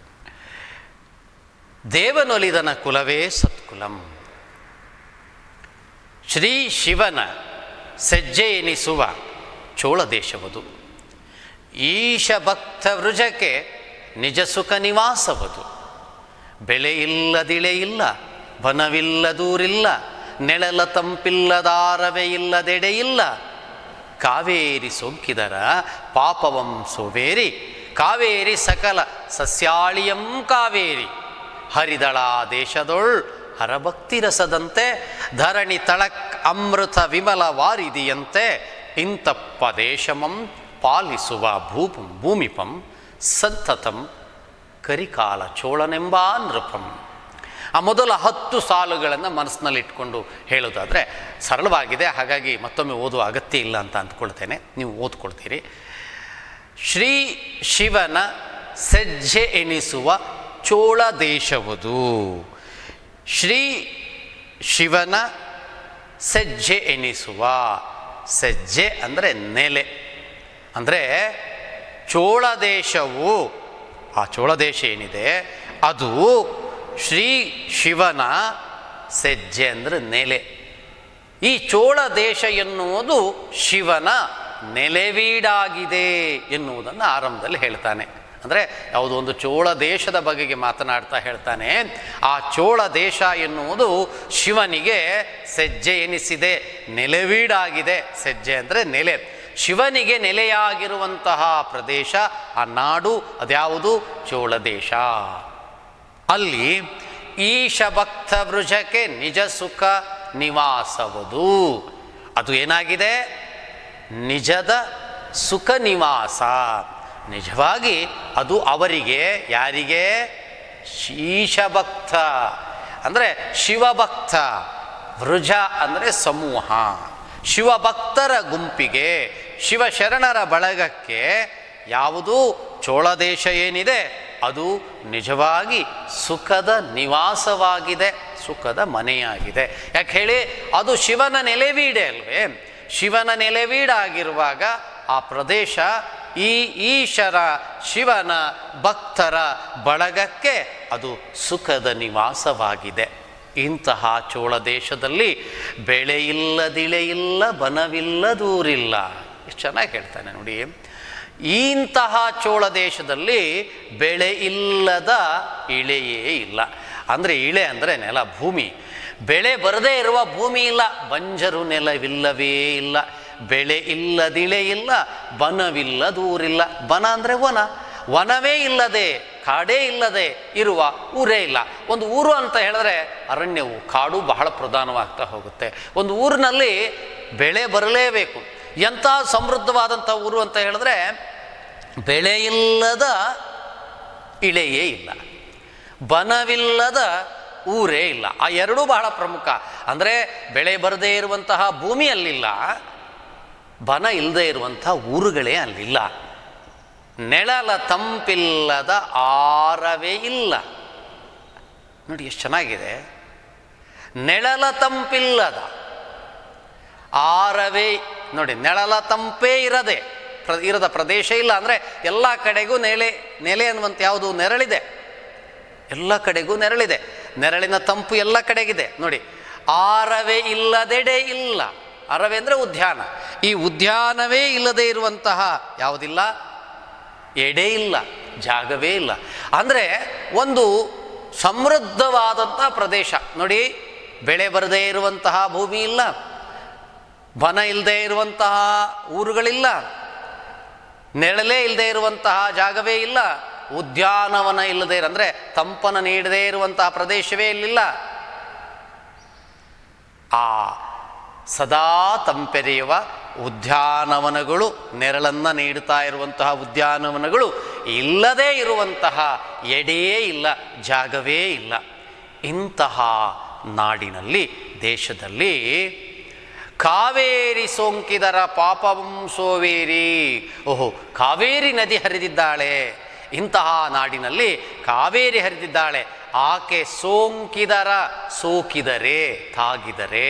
ದೇವನೊಲಿದನ ಕುಲವೇ ಸತ್ಕುಲಂ ಶ್ರೀ ಶಿವನ ಸಜ್ಜೆ ಎನಿಸುವ ಚೋಳ ದೇಶವದು ಈಶ ಭಕ್ತ ವೃಜಕ್ಕೆ ನಿಜ ಸುಖ ನಿವಾಸವದು ಬೆಳೆ ಇಲ್ಲದಿಳೆ ಇಲ್ಲ ಬನವಿಲ್ಲದೂರಿಲ್ಲ ನೆಳಲ ತಂಪಿಲ್ಲದಾರವೇ ಇಲ್ಲದೆಡೆ ಇಲ್ಲ ಕಾವೇರಿ ಸೋಂಕಿದರ ಪಾಪವಂ ಸೋವೇರಿ ಕಾವೇರಿ ಸಕಲ ಸಸ್ಯಾಳಿಯಂ ಕಾವೇರಿ ಹರಿದಳ ದೇಶದೊಳ್ ಹರಭಕ್ತಿ ರಸದಂತೆ ಧರಣಿ ತಳಕ್ ಅಮೃತ ವಿಮಲ ವಾರಿದಿಯಂತೆ ಇಂತಪ್ಪ ದೇಶಮಂ ಪಾಲಿಸುವ ಭೂಪಂ ಭೂಮಿಪಂ ಸಂತತಂ ಕರಿಕಾಲ ಚೋಳನೆಂಬ ನೃಪಂ ಆ ಮೊದಲ ಹತ್ತು ಸಾಲುಗಳನ್ನು ಮನಸ್ಸಿನಲ್ಲಿ ಇಟ್ಕೊಂಡು ಹೇಳೋದಾದರೆ ಸರಳವಾಗಿದೆ ಹಾಗಾಗಿ ಮತ್ತೊಮ್ಮೆ ಓದುವ ಅಗತ್ಯ ಇಲ್ಲ ಅಂತ ಅಂದ್ಕೊಳ್ತೇನೆ ನೀವು ಓದ್ಕೊಳ್ತೀರಿ ಶ್ರೀ ಶಿವನ ಸಜ್ಜೆ ಎನಿಸುವ ಚೋಳ ದೇಶವುದು ಶ್ರೀ ಶಿವನ ಸಜ್ಜೆ ಎನಿಸುವ ಸಜ್ಜೆ ಅಂದರೆ ನೆಲೆ ಅಂದರೆ ಚೋಳ ದೇಶವು ಆ ಚೋಳ ದೇಶ ಏನಿದೆ ಅದು ಶ್ರೀ ಶಿವನ ಸಜ್ಜೆ ಅಂದರೆ ನೆಲೆ ಈ ಚೋಳ ದೇಶ ಎನ್ನುವುದು ಶಿವನ ನೆಲೆವೀಡಾಗಿದೆ ಎನ್ನುವುದನ್ನು ಆರಂಭದಲ್ಲಿ ಹೇಳ್ತಾನೆ ಅಂದರೆ ಯಾವುದೋ ಒಂದು ಚೋಳ ದೇಶದ ಬಗೆಗೆ ಮಾತನಾಡ್ತಾ ಹೇಳ್ತಾನೆ ಆ ಚೋಳ ದೇಶ ಎನ್ನುವುದು ಶಿವನಿಗೆ ಸಜ್ಜೆ ಎನಿಸಿದೆ ನೆಲೆವೀಡಾಗಿದೆ ಸಜ್ಜೆ ಅಂದರೆ ನೆಲೆ ಶಿವನಿಗೆ ನೆಲೆಯಾಗಿರುವಂತಹ ಪ್ರದೇಶ ಆ ನಾಡು ಅದ್ಯಾವುದು ಚೋಳ ದೇಶ ಅಲ್ಲಿ ಈಶ ಭಕ್ತ ವೃಜಕ್ಕೆ ನಿಜ ಸುಖ ನಿವಾಸವದು ಅದು ಏನಾಗಿದೆ ನಿಜದ ಸುಖ ನಿವಾಸ ನಿಜವಾಗಿ ಅದು ಅವರಿಗೆ ಯಾರಿಗೆ ಶೀಶ ಭಕ್ತ ಅಂದರೆ ಶಿವಭಕ್ತ ವೃಜ ಅಂದರೆ ಸಮೂಹ ಶಿವಭಕ್ತರ ಗುಂಪಿಗೆ ಶಿವಶರಣರ ಬಳಗಕ್ಕೆ ಯಾವುದು ಚೋಳದೇಶ ಏನಿದೆ ಅದು ನಿಜವಾಗಿ ಸುಖದ ನಿವಾಸವಾಗಿದೆ ಸುಖದ ಮನೆಯಾಗಿದೆ ಯಾಕೆ ಹೇಳಿ ಅದು ಶಿವನ ನೆಲೆವೀಡೆ ಅಲ್ವೇ ಶಿವನ ನೆಲೆವೀಡಾಗಿರುವಾಗ ಆ ಪ್ರದೇಶ ಈ ಈಶರ ಶಿವನ ಭಕ್ತರ ಬಳಗಕ್ಕೆ ಅದು ಸುಖದ ನಿವಾಸವಾಗಿದೆ ಇಂತಹ ಚೋಳ ದೇಶದಲ್ಲಿ ಬೆಳೆ ಇಲ್ಲದಿಳೆ ಇಲ್ಲ ಬನವಿಲ್ಲದೂರಿಲ್ಲ ಎಷ್ಟು ಚೆನ್ನಾಗಿ ಹೇಳ್ತಾನೆ ನೋಡಿ ಇಂತಹ ಚೋಳ ದೇಶದಲ್ಲಿ ಬೆಳೆ ಇಲ್ಲದ ಇಳೆಯೇ ಇಲ್ಲ ಅಂದರೆ ಇಳೆ ಅಂದರೆ ನೆಲ ಭೂಮಿ ಬೆಳೆ ಬರದೇ ಇರುವ ಭೂಮಿ ಇಲ್ಲ ಬಂಜರು ನೆಲವಿಲ್ಲವೇ ಇಲ್ಲ ಬೆಳೆ ಇಲ್ಲದಿಳೆ ಇಲ್ಲ ಬನವಿಲ್ಲದೂರಿಲ್ಲ ಬನ ಅಂದರೆ ವನ ವನವೇ ಇಲ್ಲದೆ ಕಾಡೇ ಇಲ್ಲದೆ ಇರುವ ಊರೇ ಇಲ್ಲ ಒಂದು ಊರು ಅಂತ ಹೇಳಿದ್ರೆ ಅರಣ್ಯವು ಕಾಡು ಬಹಳ ಪ್ರಧಾನವಾಗ್ತಾ ಹೋಗುತ್ತೆ ಒಂದು ಊರಿನಲ್ಲಿ ಬೆಳೆ ಬರಲೇಬೇಕು ಎಂಥ ಸಮೃದ್ಧವಾದಂಥ ಊರು ಅಂತ ಹೇಳಿದ್ರೆ ಬೆಳೆ ಇಲ್ಲದ ಇಳೆಯೇ ಇಲ್ಲ ಬನವಿಲ್ಲದ ಊರೇ ಇಲ್ಲ ಆ ಎರಡೂ ಬಹಳ ಪ್ರಮುಖ ಅಂದರೆ ಬೆಳೆ ಬರದೇ ಇರುವಂತಹ ಭೂಮಿ ಅಲ್ಲಿಲ್ಲ ಬನ ಇಲ್ಲದೆ ಇರುವಂಥ ಊರುಗಳೇ ಅಲ್ಲಿಲ್ಲ ನೆಳಲ ತಂಪಿಲ್ಲದ ಆರವೇ ಇಲ್ಲ ನೋಡಿ ಎಷ್ಟು ಚೆನ್ನಾಗಿದೆ ನೆಳಲ ತಂಪಿಲ್ಲದ ಆರವೇ ನೋಡಿ ನೆಳಲ ತಂಪೇ ಇರದೆ ಪ್ರ ಇರದ ಪ್ರದೇಶ ಇಲ್ಲ ಅಂದರೆ ಎಲ್ಲ ಕಡೆಗೂ ನೆಲೆ ನೆಲೆ ಅನ್ನುವಂಥ ಯಾವುದು ನೆರಳಿದೆ ಎಲ್ಲ ಕಡೆಗೂ ನೆರಳಿದೆ ನೆರಳಿನ ತಂಪು ಎಲ್ಲ ಕಡೆಗಿದೆ ನೋಡಿ ಆರವೇ ಇಲ್ಲದೆಡೆ ಇಲ್ಲ ಅರವೆ ಅಂದರೆ ಉದ್ಯಾನ ಈ ಉದ್ಯಾನವೇ ಇಲ್ಲದೆ ಇರುವಂತಹ ಯಾವುದಿಲ್ಲ ಎಡೆ ಇಲ್ಲ ಜಾಗವೇ ಇಲ್ಲ ಅಂದರೆ ಒಂದು ಸಮೃದ್ಧವಾದಂಥ ಪ್ರದೇಶ ನೋಡಿ ಬೆಳೆ ಬರದೇ ಇರುವಂತಹ ಭೂಮಿ ಇಲ್ಲ ಬನ ಇಲ್ಲದೆ ಇರುವಂತಹ ಊರುಗಳಿಲ್ಲ ನೆರಳೇ ಇಲ್ಲದೆ ಇರುವಂತಹ ಜಾಗವೇ ಇಲ್ಲ ಉದ್ಯಾನವನ ಇಲ್ಲದೆ ಅಂದರೆ ತಂಪನ ನೀಡದೇ ಇರುವಂತಹ ಪ್ರದೇಶವೇ ಇಲ್ಲಿಲ್ಲ ಆ ಸದಾ ತಂಪೆರೆಯುವ ಉದ್ಯಾನವನಗಳು ನೆರಳನ್ನು ನೀಡುತ್ತಾ ಇರುವಂತಹ ಉದ್ಯಾನವನಗಳು ಇಲ್ಲದೇ ಇರುವಂತಹ ಎಡೆಯೇ ಇಲ್ಲ ಜಾಗವೇ ಇಲ್ಲ ಇಂತಹ ನಾಡಿನಲ್ಲಿ ದೇಶದಲ್ಲಿ ಕಾವೇರಿ ಸೋಂಕಿದರ ಪಾಪವಂ ಸೋವೇರಿ ಓಹೋ ಕಾವೇರಿ ನದಿ ಹರಿದಿದ್ದಾಳೆ ಇಂತಹ ನಾಡಿನಲ್ಲಿ ಕಾವೇರಿ ಹರಿದಿದ್ದಾಳೆ ಆಕೆ ಸೋಂಕಿದರ ಸೋಕಿದರೆ ತಾಗಿದರೆ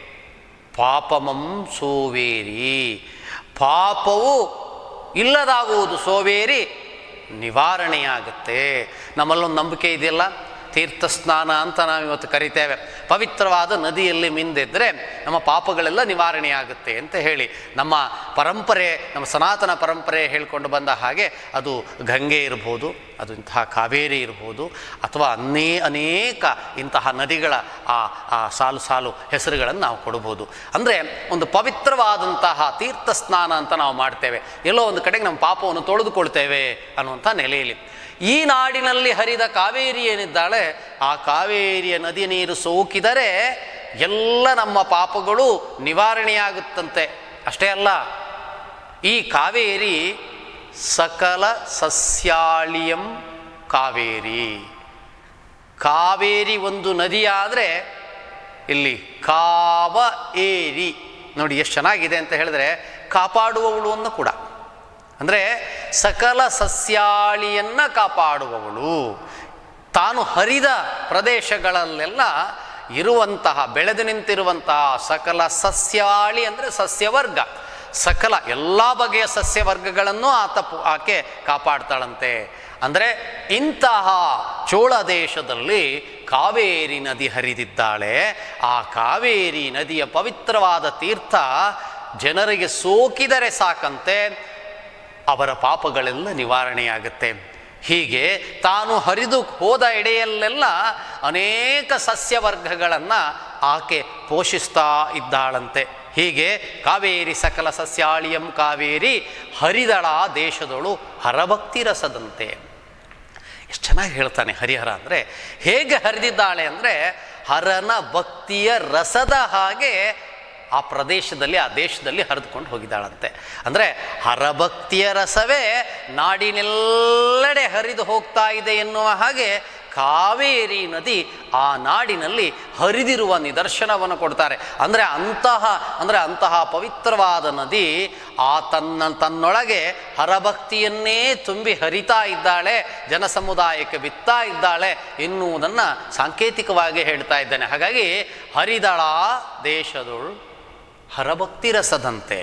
ಪಾಪಮಂ ಸೋವೇರಿ ಪಾಪವು ಇಲ್ಲದಾಗುವುದು ಸೋವೇರಿ ನಿವಾರಣೆಯಾಗುತ್ತೆ ನಮ್ಮಲ್ಲೊಂದು ನಂಬಿಕೆ ಇದೆಯಲ್ಲ ತೀರ್ಥ ಸ್ನಾನ ಅಂತ ನಾವು ಇವತ್ತು ಕರಿತೇವೆ ಪವಿತ್ರವಾದ ನದಿಯಲ್ಲಿ ಮಿಂದೆದ್ರೆ ನಮ್ಮ ಪಾಪಗಳೆಲ್ಲ ನಿವಾರಣೆಯಾಗುತ್ತೆ ಅಂತ ಹೇಳಿ ನಮ್ಮ ಪರಂಪರೆ ನಮ್ಮ ಸನಾತನ ಪರಂಪರೆ ಹೇಳ್ಕೊಂಡು ಬಂದ ಹಾಗೆ ಅದು ಗಂಗೆ ಇರ್ಬೋದು ಅದು ಇಂತಹ ಕಾವೇರಿ ಇರ್ಬೋದು ಅಥವಾ ಅನ್ನೇ ಅನೇಕ ಇಂತಹ ನದಿಗಳ ಆ ಆ ಸಾಲು ಸಾಲು ಹೆಸರುಗಳನ್ನು ನಾವು ಕೊಡ್ಬೋದು ಅಂದರೆ ಒಂದು ಪವಿತ್ರವಾದಂತಹ ತೀರ್ಥ ಸ್ನಾನ ಅಂತ ನಾವು ಮಾಡ್ತೇವೆ ಎಲ್ಲೋ ಒಂದು ಕಡೆಗೆ ನಮ್ಮ ಪಾಪವನ್ನು ತೊಳೆದುಕೊಳ್ತೇವೆ ಅನ್ನುವಂಥ ನೆಲೆಯಲ್ಲಿ ಈ ನಾಡಿನಲ್ಲಿ ಹರಿದ ಕಾವೇರಿ ಏನಿದ್ದಾಳೆ ಆ ಕಾವೇರಿಯ ನದಿ ನೀರು ಸೋಕಿದರೆ ಎಲ್ಲ ನಮ್ಮ ಪಾಪಗಳು ನಿವಾರಣೆಯಾಗುತ್ತಂತೆ ಅಷ್ಟೇ ಅಲ್ಲ ಈ ಕಾವೇರಿ ಸಕಲ ಸಸ್ಯಾಳಿಯಂ ಕಾವೇರಿ ಕಾವೇರಿ ಒಂದು ನದಿಯಾದರೆ ಇಲ್ಲಿ ಕಾವ ಏರಿ ನೋಡಿ ಎಷ್ಟು ಚೆನ್ನಾಗಿದೆ ಅಂತ ಹೇಳಿದ್ರೆ ಕಾಪಾಡುವವಳು ಅನ್ನು ಕೂಡ ಅಂದರೆ ಸಕಲ ಸಸ್ಯಾಳಿಯನ್ನು ಕಾಪಾಡುವವಳು ತಾನು ಹರಿದ ಪ್ರದೇಶಗಳಲ್ಲೆಲ್ಲ ಇರುವಂತಹ ಬೆಳೆದು ನಿಂತಿರುವಂತಹ ಸಕಲ ಸಸ್ಯಾಳಿ ಅಂದರೆ ಸಸ್ಯವರ್ಗ ಸಕಲ ಎಲ್ಲ ಬಗೆಯ ಸಸ್ಯವರ್ಗಗಳನ್ನು ಆತ ಪು- ಆಕೆ ಕಾಪಾಡ್ತಾಳಂತೆ ಅಂದರೆ ಇಂತಹ ಚೋಳ ದೇಶದಲ್ಲಿ ಕಾವೇರಿ ನದಿ ಹರಿದಿದ್ದಾಳೆ ಆ ಕಾವೇರಿ ನದಿಯ ಪವಿತ್ರವಾದ ತೀರ್ಥ ಜನರಿಗೆ ಸೋಕಿದರೆ ಸಾಕಂತೆ ಅವರ ಪಾಪಗಳೆಲ್ಲ ನಿವಾರಣೆಯಾಗುತ್ತೆ ಹೀಗೆ ತಾನು ಹರಿದು ಹೋದ ಎಡೆಯಲ್ಲೆಲ್ಲ ಅನೇಕ ಸಸ್ಯವರ್ಗಗಳನ್ನು ಆಕೆ ಪೋಷಿಸ್ತಾ ಇದ್ದಾಳಂತೆ ಹೀಗೆ ಕಾವೇರಿ ಸಕಲ ಸಸ್ಯಾಳಿಯಂ ಕಾವೇರಿ ಹರಿದಳ ದೇಶದಳು ಹರಭಕ್ತಿ ರಸದಂತೆ ಎಷ್ಟು ಚೆನ್ನಾಗಿ ಹೇಳ್ತಾನೆ ಹರಿಹರ ಅಂದರೆ ಹೇಗೆ ಹರಿದಿದ್ದಾಳೆ ಅಂದರೆ ಹರನ ಭಕ್ತಿಯ ರಸದ ಹಾಗೆ ಆ ಪ್ರದೇಶದಲ್ಲಿ ಆ ದೇಶದಲ್ಲಿ ಹರಿದುಕೊಂಡು ಹೋಗಿದ್ದಾಳಂತೆ ಅಂದರೆ ಹರಭಕ್ತಿಯ ರಸವೇ ನಾಡಿನೆಲ್ಲೆಡೆ ಹರಿದು ಹೋಗ್ತಾ ಇದೆ ಎನ್ನುವ ಹಾಗೆ ಕಾವೇರಿ ನದಿ ಆ ನಾಡಿನಲ್ಲಿ ಹರಿದಿರುವ ನಿದರ್ಶನವನ್ನು ಕೊಡ್ತಾರೆ ಅಂದರೆ ಅಂತಹ ಅಂದರೆ ಅಂತಹ ಪವಿತ್ರವಾದ ನದಿ ಆ ತನ್ನ ತನ್ನೊಳಗೆ ಹರಭಕ್ತಿಯನ್ನೇ ತುಂಬಿ ಹರಿತಾ ಇದ್ದಾಳೆ ಜನ ಸಮುದಾಯಕ್ಕೆ ಬಿತ್ತಾ ಇದ್ದಾಳೆ ಎನ್ನುವುದನ್ನು ಸಾಂಕೇತಿಕವಾಗಿ ಹೇಳ್ತಾ ಇದ್ದಾನೆ ಹಾಗಾಗಿ ಹರಿದಳ ದೇಶದೊಳು ಹರಭಕ್ತಿ ರಸದಂತೆ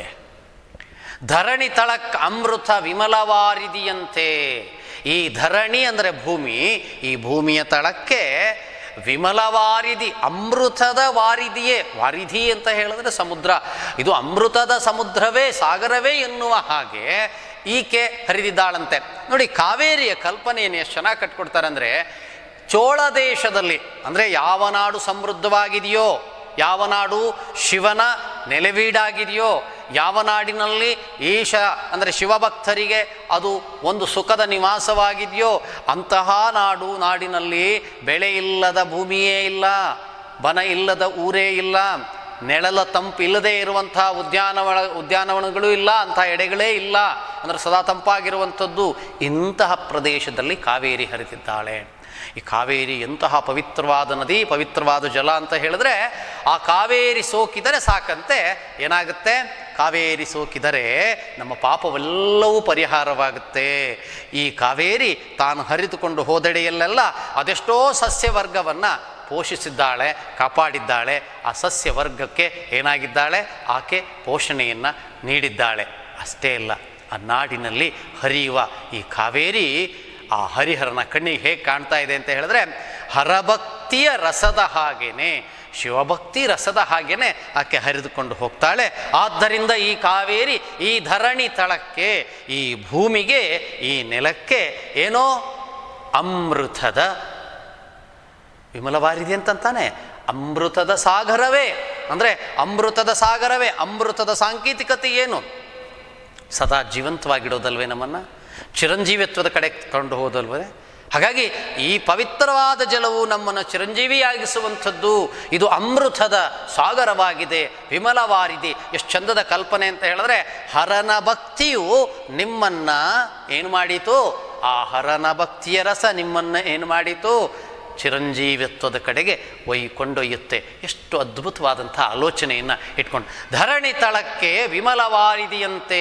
ಧರಣಿ ತಳಕ್ ಅಮೃತ ವಿಮಲವಾರಿದಿಯಂತೆ ಈ ಧರಣಿ ಅಂದರೆ ಭೂಮಿ ಈ ಭೂಮಿಯ ತಳಕ್ಕೆ ವಿಮಲವಾರಿದಿ ಅಮೃತದ ವಾರಿದಿಯೇ ವಾರಿಧಿ ಅಂತ ಹೇಳಿದ್ರೆ ಸಮುದ್ರ ಇದು ಅಮೃತದ ಸಮುದ್ರವೇ ಸಾಗರವೇ ಎನ್ನುವ ಹಾಗೆ ಈಕೆ ಹರಿದಿದ್ದಾಳಂತೆ ನೋಡಿ ಕಾವೇರಿಯ ಕಲ್ಪನೆಯನ್ನು ಎಷ್ಟು ಚೆನ್ನಾಗಿ ಕಟ್ಕೊಡ್ತಾರೆ ಅಂದರೆ ಚೋಳ ದೇಶದಲ್ಲಿ ಅಂದರೆ ಯಾವ ನಾಡು ಸಮೃದ್ಧವಾಗಿದೆಯೋ ಯಾವ ನಾಡು ಶಿವನ ನೆಲೆವೀಡಾಗಿದೆಯೋ ಯಾವ ನಾಡಿನಲ್ಲಿ ಈಶ ಅಂದರೆ ಶಿವಭಕ್ತರಿಗೆ ಅದು ಒಂದು ಸುಖದ ನಿವಾಸವಾಗಿದೆಯೋ ಅಂತಹ ನಾಡು ನಾಡಿನಲ್ಲಿ ಬೆಳೆ ಇಲ್ಲದ ಭೂಮಿಯೇ ಇಲ್ಲ ಬನ ಇಲ್ಲದ ಊರೇ ಇಲ್ಲ ನೆಳಲ ತಂಪು ಇಲ್ಲದೆ ಇರುವಂತಹ ಉದ್ಯಾನವನ ಉದ್ಯಾನವನಗಳು ಇಲ್ಲ ಅಂಥ ಎಡೆಗಳೇ ಇಲ್ಲ ಅಂದರೆ ಸದಾ ತಂಪಾಗಿರುವಂಥದ್ದು ಇಂತಹ ಪ್ರದೇಶದಲ್ಲಿ ಕಾವೇರಿ ಹರಿತಿದ್ದಾಳೆ ಈ ಕಾವೇರಿ ಎಂತಹ ಪವಿತ್ರವಾದ ನದಿ ಪವಿತ್ರವಾದ ಜಲ ಅಂತ ಹೇಳಿದ್ರೆ ಆ ಕಾವೇರಿ ಸೋಕಿದರೆ ಸಾಕಂತೆ ಏನಾಗುತ್ತೆ ಕಾವೇರಿ ಸೋಕಿದರೆ ನಮ್ಮ ಪಾಪವೆಲ್ಲವೂ ಪರಿಹಾರವಾಗುತ್ತೆ ಈ ಕಾವೇರಿ ತಾನು ಹರಿದುಕೊಂಡು ಹೋದೆಡೆಯಲ್ಲೆಲ್ಲ ಅದೆಷ್ಟೋ ಸಸ್ಯವರ್ಗವನ್ನು ಪೋಷಿಸಿದ್ದಾಳೆ ಕಾಪಾಡಿದ್ದಾಳೆ ಆ ಸಸ್ಯ ವರ್ಗಕ್ಕೆ ಏನಾಗಿದ್ದಾಳೆ ಆಕೆ ಪೋಷಣೆಯನ್ನು ನೀಡಿದ್ದಾಳೆ ಅಷ್ಟೇ ಅಲ್ಲ ಆ ನಾಡಿನಲ್ಲಿ ಹರಿಯುವ ಈ ಕಾವೇರಿ ಆ ಹರಿಹರನ ಕಣ್ಣಿಗೆ ಹೇಗೆ ಕಾಣ್ತಾ ಇದೆ ಅಂತ ಹೇಳಿದ್ರೆ ಹರಭಕ್ತಿಯ ರಸದ ಹಾಗೇನೆ ಶಿವಭಕ್ತಿ ರಸದ ಹಾಗೇನೆ ಆಕೆ ಹರಿದುಕೊಂಡು ಹೋಗ್ತಾಳೆ ಆದ್ದರಿಂದ ಈ ಕಾವೇರಿ ಈ ಧರಣಿ ತಳಕ್ಕೆ ಈ ಭೂಮಿಗೆ ಈ ನೆಲಕ್ಕೆ ಏನೋ ಅಮೃತದ ವಿಮಲವಾರಿದೆ ಅಂತಂತಾನೆ ಅಮೃತದ ಸಾಗರವೇ ಅಂದರೆ ಅಮೃತದ ಸಾಗರವೇ ಅಮೃತದ ಸಾಂಕೇತಿಕತೆ ಏನು ಸದಾ ಜೀವಂತವಾಗಿಡೋದಲ್ವೇ ನಮ್ಮನ್ನು ಚಿರಂಜೀವಿತ್ವದ ಕಡೆ ಕೊಂಡು ಹೋದಲ್ವೇ ಹಾಗಾಗಿ ಈ ಪವಿತ್ರವಾದ ಜಲವು ನಮ್ಮನ್ನು ಚಿರಂಜೀವಿಯಾಗಿಸುವಂಥದ್ದು ಇದು ಅಮೃತದ ಸಾಗರವಾಗಿದೆ ವಿಮಲವಾರಿದೆ ಎಷ್ಟು ಚಂದದ ಕಲ್ಪನೆ ಅಂತ ಹೇಳಿದ್ರೆ ಹರನ ಭಕ್ತಿಯು ನಿಮ್ಮನ್ನು ಏನು ಮಾಡೀತು ಆ ಹರನ ಭಕ್ತಿಯ ರಸ ನಿಮ್ಮನ್ನು ಏನು ಮಾಡೀತು ಚಿರಂಜೀವಿತ್ವದ ಕಡೆಗೆ ಒಯ್ ಕೊಂಡೊಯ್ಯುತ್ತೆ ಎಷ್ಟು ಅದ್ಭುತವಾದಂಥ ಆಲೋಚನೆಯನ್ನು ಇಟ್ಕೊಂಡು ಧರಣಿ ತಳಕ್ಕೆ ವಿಮಲವಾರಿದಿಯಂತೆ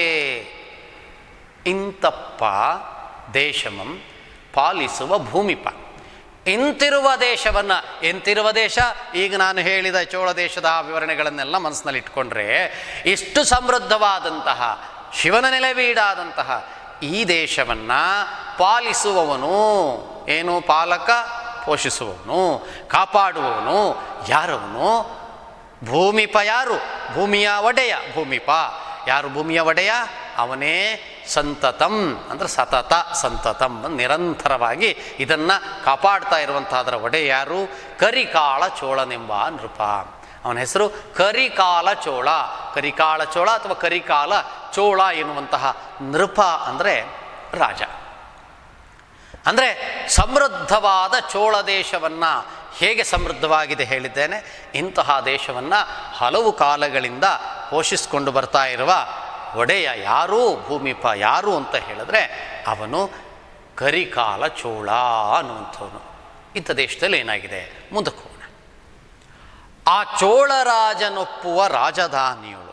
ಇಂತಪ್ಪ ದೇಶಮಂ ಪಾಲಿಸುವ ಭೂಮಿಪ ಇಂತಿರುವ ದೇಶವನ್ನು ಎಂತಿರುವ ದೇಶ ಈಗ ನಾನು ಹೇಳಿದ ಚೋಳ ದೇಶದ ಆ ವಿವರಣೆಗಳನ್ನೆಲ್ಲ ಮನಸ್ಸಿನಲ್ಲಿ ಇಟ್ಕೊಂಡ್ರೆ ಇಷ್ಟು ಸಮೃದ್ಧವಾದಂತಹ ಶಿವನ ನೆಲೆವೀಡಾದಂತಹ ಈ ದೇಶವನ್ನು ಪಾಲಿಸುವವನು ಏನು ಪಾಲಕ ಪೋಷಿಸುವವನು ಕಾಪಾಡುವವನು ಯಾರವನು ಭೂಮಿಪ ಯಾರು ಭೂಮಿಯ ಒಡೆಯ ಭೂಮಿಪ ಯಾರು ಭೂಮಿಯ ಒಡೆಯ ಅವನೇ ಸಂತತಂ ಅಂದರೆ ಸತತ ಸಂತತಂ ನಿರಂತರವಾಗಿ ಇದನ್ನು ಕಾಪಾಡ್ತಾ ಇರುವಂಥದ್ರ ಒಡೆಯ ಯಾರು ಕರಿಕಾಳ ಚೋಳನೆಂಬ ನೃಪ ಅವನ ಹೆಸರು ಕರಿಕಾಲ ಚೋಳ ಕರಿಕಾಳ ಚೋಳ ಅಥವಾ ಕರಿಕಾಲ ಚೋಳ ಎನ್ನುವಂತಹ ನೃಪ ಅಂದರೆ ರಾಜ ಅಂದರೆ ಸಮೃದ್ಧವಾದ ಚೋಳ ದೇಶವನ್ನು ಹೇಗೆ ಸಮೃದ್ಧವಾಗಿದೆ ಹೇಳಿದ್ದೇನೆ ಇಂತಹ ದೇಶವನ್ನು ಹಲವು ಕಾಲಗಳಿಂದ ಪೋಷಿಸಿಕೊಂಡು ಬರ್ತಾ ಇರುವ ಒಡೆಯ ಯಾರು ಭೂಮಿಪ ಯಾರು ಅಂತ ಹೇಳಿದ್ರೆ ಅವನು ಕರಿಕಾಲ ಚೋಳ ಅನ್ನುವಂಥವನು ಇಂಥ ದೇಶದಲ್ಲಿ ಏನಾಗಿದೆ ಮುಂದಕ್ಕೆ ಹೋಗೋಣ ಆ ಚೋಳರಾಜನೊಪ್ಪುವ ರಾಜಧಾನಿಯಳು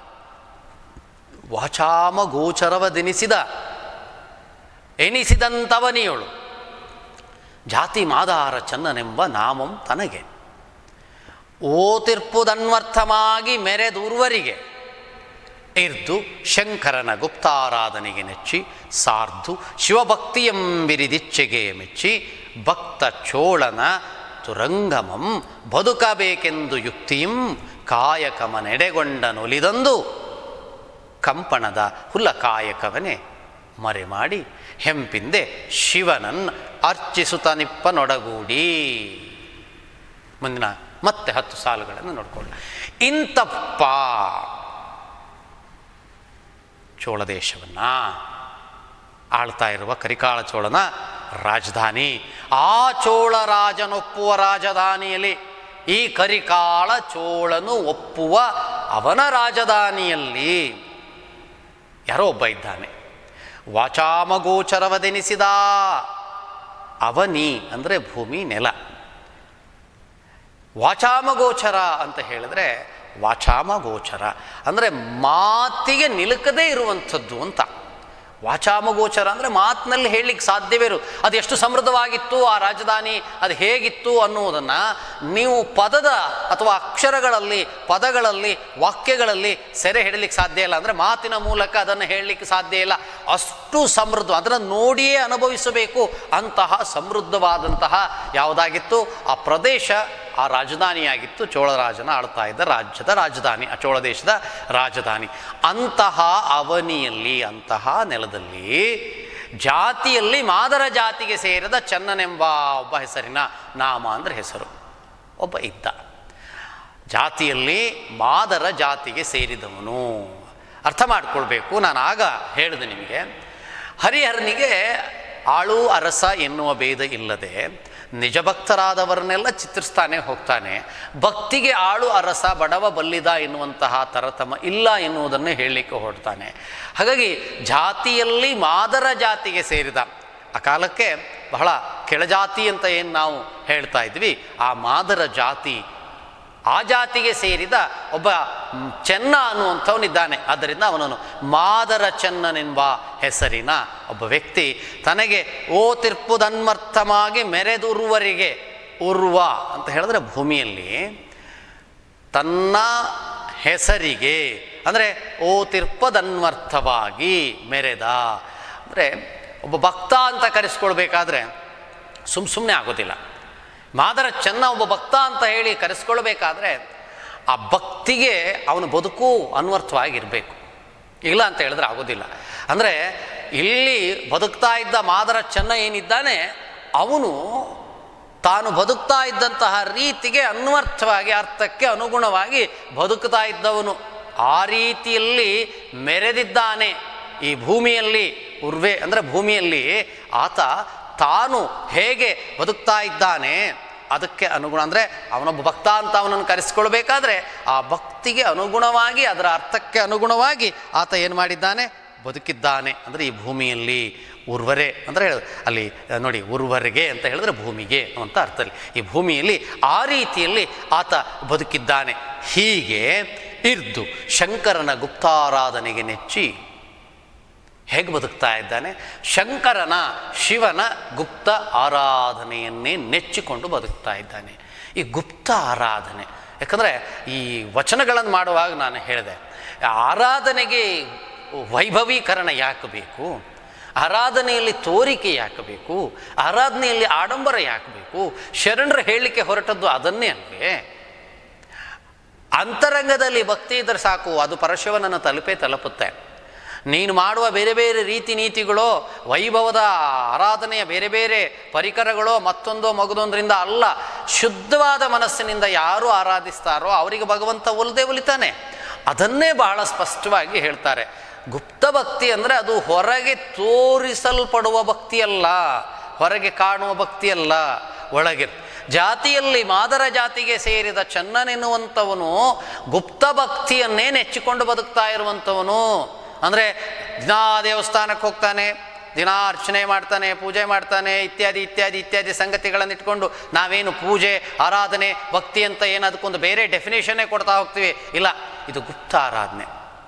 ವಾಚಾಮ ಗೋಚರವದೆನಿಸಿದ ಎನಿಸಿದಂಥವನಿಯಳು ಜಾತಿ ಮಾದಾರ ಚನ್ನನೆಂಬ ನಾಮಂ ತನಗೆ ಓತಿರ್ಪುದನ್ವರ್ಥಮಾಗಿ ಮೆರೆದೂರ್ವರಿಗೆ ಇರ್ದು ಶಂಕರನ ಗುಪ್ತಾರಾಧನೆಗೆ ನೆಚ್ಚಿ ಸಾರ್ಧು ಶಿವಭಕ್ತಿಯಂಬಿರಿದಿಚ್ಛೆಗೆ ಮೆಚ್ಚಿ ಭಕ್ತ ಚೋಳನ ತುರಂಗಮಂ ಬದುಕಬೇಕೆಂದು ಯುಕ್ತಿಯಂ ಕಾಯಕಮನೆಡೆಗೊಂಡ ನೊಲಿದಂದು ಕಂಪಣದ ಹುಲ ಕಾಯಕವನೇ ಮರೆ ಮಾಡಿ ಹೆಂಪಿಂದೆ ಶಿವನನ್ನು ಅರ್ಚಿಸುತ್ತನಿಪ್ಪನೊಡಗೂಡಿ ಮುಂದಿನ ಮತ್ತೆ ಹತ್ತು ಸಾಲುಗಳನ್ನು ನೋಡ್ಕೊಳ್ಳ ಇಂತಪ್ಪ ಚೋಳ ದೇಶವನ್ನು ಆಳ್ತಾ ಇರುವ ಕರಿಕಾಳ ಚೋಳನ ರಾಜಧಾನಿ ಆ ಚೋಳ ರಾಜನೊಪ್ಪುವ ರಾಜಧಾನಿಯಲ್ಲಿ ಈ ಕರಿಕಾಳ ಚೋಳನು ಒಪ್ಪುವ ಅವನ ರಾಜಧಾನಿಯಲ್ಲಿ ಯಾರೋ ಒಬ್ಬ ಇದ್ದಾನೆ ವಾಚಾಮಗೋಚರವದೆನಿಸಿದ ಅವನಿ ಅಂದರೆ ಭೂಮಿ ನೆಲ ವಾಚಾಮಗೋಚರ ಅಂತ ಹೇಳಿದ್ರೆ ವಾಚಾಮಗೋಚರ ಅಂದರೆ ಮಾತಿಗೆ ನಿಲುಕದೇ ಇರುವಂಥದ್ದು ಅಂತ ವಾಚಾಮಗೋಚರ ಅಂದರೆ ಮಾತಿನಲ್ಲಿ ಹೇಳಲಿಕ್ಕೆ ಸಾಧ್ಯವೇ ಇರು ಅದು ಎಷ್ಟು ಸಮೃದ್ಧವಾಗಿತ್ತು ಆ ರಾಜಧಾನಿ ಅದು ಹೇಗಿತ್ತು ಅನ್ನುವುದನ್ನು ನೀವು ಪದದ ಅಥವಾ ಅಕ್ಷರಗಳಲ್ಲಿ ಪದಗಳಲ್ಲಿ ವಾಕ್ಯಗಳಲ್ಲಿ ಸೆರೆ ಹಿಡಲಿಕ್ಕೆ ಸಾಧ್ಯ ಇಲ್ಲ ಅಂದರೆ ಮಾತಿನ ಮೂಲಕ ಅದನ್ನು ಹೇಳಲಿಕ್ಕೆ ಸಾಧ್ಯ ಇಲ್ಲ ಅಷ್ಟು ಸಮೃದ್ಧ ಅದನ್ನು ನೋಡಿಯೇ ಅನುಭವಿಸಬೇಕು ಅಂತಹ ಸಮೃದ್ಧವಾದಂತಹ ಯಾವುದಾಗಿತ್ತು ಆ ಪ್ರದೇಶ ಆ ರಾಜಧಾನಿಯಾಗಿತ್ತು ಚೋಳರಾಜನ ಆಳ್ತಾ ಇದ್ದ ರಾಜ್ಯದ ರಾಜಧಾನಿ ಆ ಚೋಳ ದೇಶದ ರಾಜಧಾನಿ ಅಂತಹ ಅವನಿಯಲ್ಲಿ ಅಂತಹ ನೆಲದಲ್ಲಿ ಜಾತಿಯಲ್ಲಿ ಮಾದರ ಜಾತಿಗೆ ಸೇರಿದ ಚನ್ನನೆಂಬ ಒಬ್ಬ ಹೆಸರಿನ ನಾಮ ಅಂದರೆ ಹೆಸರು ಒಬ್ಬ ಇದ್ದ ಜಾತಿಯಲ್ಲಿ ಮಾದರ ಜಾತಿಗೆ ಸೇರಿದವನು ಅರ್ಥ ಮಾಡಿಕೊಳ್ಬೇಕು ನಾನು ಆಗ ಹೇಳಿದೆ ನಿಮಗೆ ಹರಿಹರನಿಗೆ ಆಳು ಅರಸ ಎನ್ನುವ ಭೇದ ಇಲ್ಲದೆ ನಿಜ ಭಕ್ತರಾದವರನ್ನೆಲ್ಲ ಚಿತ್ರಿಸ್ತಾನೆ ಹೋಗ್ತಾನೆ ಭಕ್ತಿಗೆ ಆಳು ಅರಸ ಬಡವ ಬಲ್ಲಿದ ಎನ್ನುವಂತಹ ತರತಮ ಇಲ್ಲ ಎನ್ನುವುದನ್ನೇ ಹೇಳಲಿಕ್ಕೆ ಹೊರಡ್ತಾನೆ ಹಾಗಾಗಿ ಜಾತಿಯಲ್ಲಿ ಮಾದರ ಜಾತಿಗೆ ಸೇರಿದ ಆ ಕಾಲಕ್ಕೆ ಬಹಳ ಕೆಳಜಾತಿ ಅಂತ ಏನು ನಾವು ಹೇಳ್ತಾ ಇದ್ವಿ ಆ ಮಾದರ ಜಾತಿ ಆ ಜಾತಿಗೆ ಸೇರಿದ ಒಬ್ಬ ಮ್, ಚೆನ್ನ ಅನ್ನುವಂಥವನಿದ್ದಾನೆ ಆದ್ದರಿಂದ ಅವನನ್ನು ಮಾದರ ಚೆನ್ನನೆಂಬ ಹೆಸರಿನ ಒಬ್ಬ ವ್ಯಕ್ತಿ ತನಗೆ ಓ ತಿರ್ಪುದನ್ಮರ್ಥವಾಗಿ ಮೆರೆದುರುವರಿಗೆ ಉರ್ವ ಅಂತ ಹೇಳಿದ್ರೆ ಭೂಮಿಯಲ್ಲಿ ತನ್ನ ಹೆಸರಿಗೆ ಅಂದರೆ ಓ ತಿರ್ಪದನ್ವರ್ಥವಾಗಿ ಮೆರೆದ ಅಂದರೆ ಒಬ್ಬ ಭಕ್ತ ಅಂತ ಕರೆಸ್ಕೊಳ್ಬೇಕಾದ್ರೆ ಸುಮ್ಮ ಸುಮ್ಮನೆ ಆಗೋದಿಲ್ಲ ಮಾದರ ಚೆನ್ನ ಒಬ್ಬ ಭಕ್ತ ಅಂತ ಹೇಳಿ ಕರೆಸ್ಕೊಳ್ಬೇಕಾದ್ರೆ ಆ ಭಕ್ತಿಗೆ ಅವನ ಬದುಕು ಅನ್ವರ್ಥವಾಗಿರಬೇಕು ಇಲ್ಲ ಅಂತ ಹೇಳಿದ್ರೆ ಆಗೋದಿಲ್ಲ ಅಂದರೆ ಇಲ್ಲಿ ಬದುಕ್ತಾ ಇದ್ದ ಮಾದರ ಚೆನ್ನ ಏನಿದ್ದಾನೆ ಅವನು ತಾನು ಬದುಕ್ತಾ ಇದ್ದಂತಹ ರೀತಿಗೆ ಅನ್ವರ್ಥವಾಗಿ ಅರ್ಥಕ್ಕೆ ಅನುಗುಣವಾಗಿ ಬದುಕ್ತಾ ಇದ್ದವನು ಆ ರೀತಿಯಲ್ಲಿ ಮೆರೆದಿದ್ದಾನೆ ಈ ಭೂಮಿಯಲ್ಲಿ ಉರ್ವೆ ಅಂದರೆ ಭೂಮಿಯಲ್ಲಿ ಆತ ತಾನು ಹೇಗೆ ಬದುಕ್ತಾ ಇದ್ದಾನೆ ಅದಕ್ಕೆ ಅನುಗುಣ ಅಂದರೆ ಅವನೊಬ್ಬ ಭಕ್ತ ಅಂತ ಅವನನ್ನು ಕರೆಸ್ಕೊಳ್ಬೇಕಾದ್ರೆ ಆ ಭಕ್ತಿಗೆ ಅನುಗುಣವಾಗಿ ಅದರ ಅರ್ಥಕ್ಕೆ ಅನುಗುಣವಾಗಿ ಆತ ಏನು ಮಾಡಿದ್ದಾನೆ ಬದುಕಿದ್ದಾನೆ ಅಂದರೆ ಈ ಭೂಮಿಯಲ್ಲಿ ಉರ್ವರೆ ಅಂದರೆ ಹೇಳ ಅಲ್ಲಿ ಆ, ನೋಡಿ ಉರ್ವರೆಗೆ ಅಂತ ಹೇಳಿದ್ರೆ ಭೂಮಿಗೆ ಅಂತ ಅರ್ಥದಲ್ಲಿ ಈ ಭೂಮಿಯಲ್ಲಿ ಆ ರೀತಿಯಲ್ಲಿ ಆತ ಬದುಕಿದ್ದಾನೆ ಹೀಗೆ ಇರ್ದು ಶಂಕರನ ಗುಪ್ತಾರಾಧನೆಗೆ ನೆಚ್ಚಿ ಹೇಗೆ ಬದುಕ್ತಾ ಇದ್ದಾನೆ ಶಂಕರನ ಶಿವನ ಗುಪ್ತ ಆರಾಧನೆಯನ್ನೇ ನೆಚ್ಚಿಕೊಂಡು ಬದುಕ್ತಾ ಇದ್ದಾನೆ ಈ ಗುಪ್ತ ಆರಾಧನೆ ಯಾಕಂದರೆ ಈ ವಚನಗಳನ್ನು ಮಾಡುವಾಗ ನಾನು ಹೇಳಿದೆ ಆರಾಧನೆಗೆ ವೈಭವೀಕರಣ ಯಾಕೆ ಬೇಕು ಆರಾಧನೆಯಲ್ಲಿ ತೋರಿಕೆ ಯಾಕೆ ಬೇಕು ಆರಾಧನೆಯಲ್ಲಿ ಆಡಂಬರ ಯಾಕೆ ಬೇಕು ಶರಣರು ಹೇಳಲಿಕ್ಕೆ ಹೊರಟದ್ದು ಅದನ್ನೇ ಅಲ್ವೇ ಅಂತರಂಗದಲ್ಲಿ ಭಕ್ತಿ ಇದ್ದರೆ ಸಾಕು ಅದು ಪರಶಿವನನ್ನು ತಲುಪೇ ತಲುಪುತ್ತೆ ನೀನು ಮಾಡುವ ಬೇರೆ ಬೇರೆ ರೀತಿ ನೀತಿಗಳೋ ವೈಭವದ ಆರಾಧನೆಯ ಬೇರೆ ಬೇರೆ ಪರಿಕರಗಳೋ ಮತ್ತೊಂದೋ ಮಗದೊಂದರಿಂದ ಅಲ್ಲ ಶುದ್ಧವಾದ ಮನಸ್ಸಿನಿಂದ ಯಾರು ಆರಾಧಿಸ್ತಾರೋ ಅವರಿಗೆ ಭಗವಂತ ಒಲ್ದೇ ಒಲಿತಾನೆ ಅದನ್ನೇ ಬಹಳ ಸ್ಪಷ್ಟವಾಗಿ ಹೇಳ್ತಾರೆ ಗುಪ್ತ ಭಕ್ತಿ ಅಂದರೆ ಅದು ಹೊರಗೆ ತೋರಿಸಲ್ಪಡುವ ಭಕ್ತಿಯಲ್ಲ ಹೊರಗೆ ಕಾಣುವ ಭಕ್ತಿಯಲ್ಲ ಒಳಗೆ ಜಾತಿಯಲ್ಲಿ ಮಾದರ ಜಾತಿಗೆ ಸೇರಿದ ಚನ್ನನೆನ್ನುವಂಥವನು ಗುಪ್ತ ಭಕ್ತಿಯನ್ನೇ ನೆಚ್ಚಿಕೊಂಡು ಬದುಕ್ತಾ ಇರುವಂಥವನು ಅಂದರೆ ದಿನಾ ದೇವಸ್ಥಾನಕ್ಕೆ ಹೋಗ್ತಾನೆ ದಿನ ಅರ್ಚನೆ ಮಾಡ್ತಾನೆ ಪೂಜೆ ಮಾಡ್ತಾನೆ ಇತ್ಯಾದಿ ಇತ್ಯಾದಿ ಇತ್ಯಾದಿ ಸಂಗತಿಗಳನ್ನು ಇಟ್ಕೊಂಡು ನಾವೇನು ಪೂಜೆ ಆರಾಧನೆ ಭಕ್ತಿ ಅಂತ ಏನು ಅದಕ್ಕೊಂದು ಬೇರೆ ಡೆಫಿನೇಷನ್ನೇ ಕೊಡ್ತಾ ಹೋಗ್ತೀವಿ ಇಲ್ಲ ಇದು ಗುಪ್ತ ಆರಾಧನೆ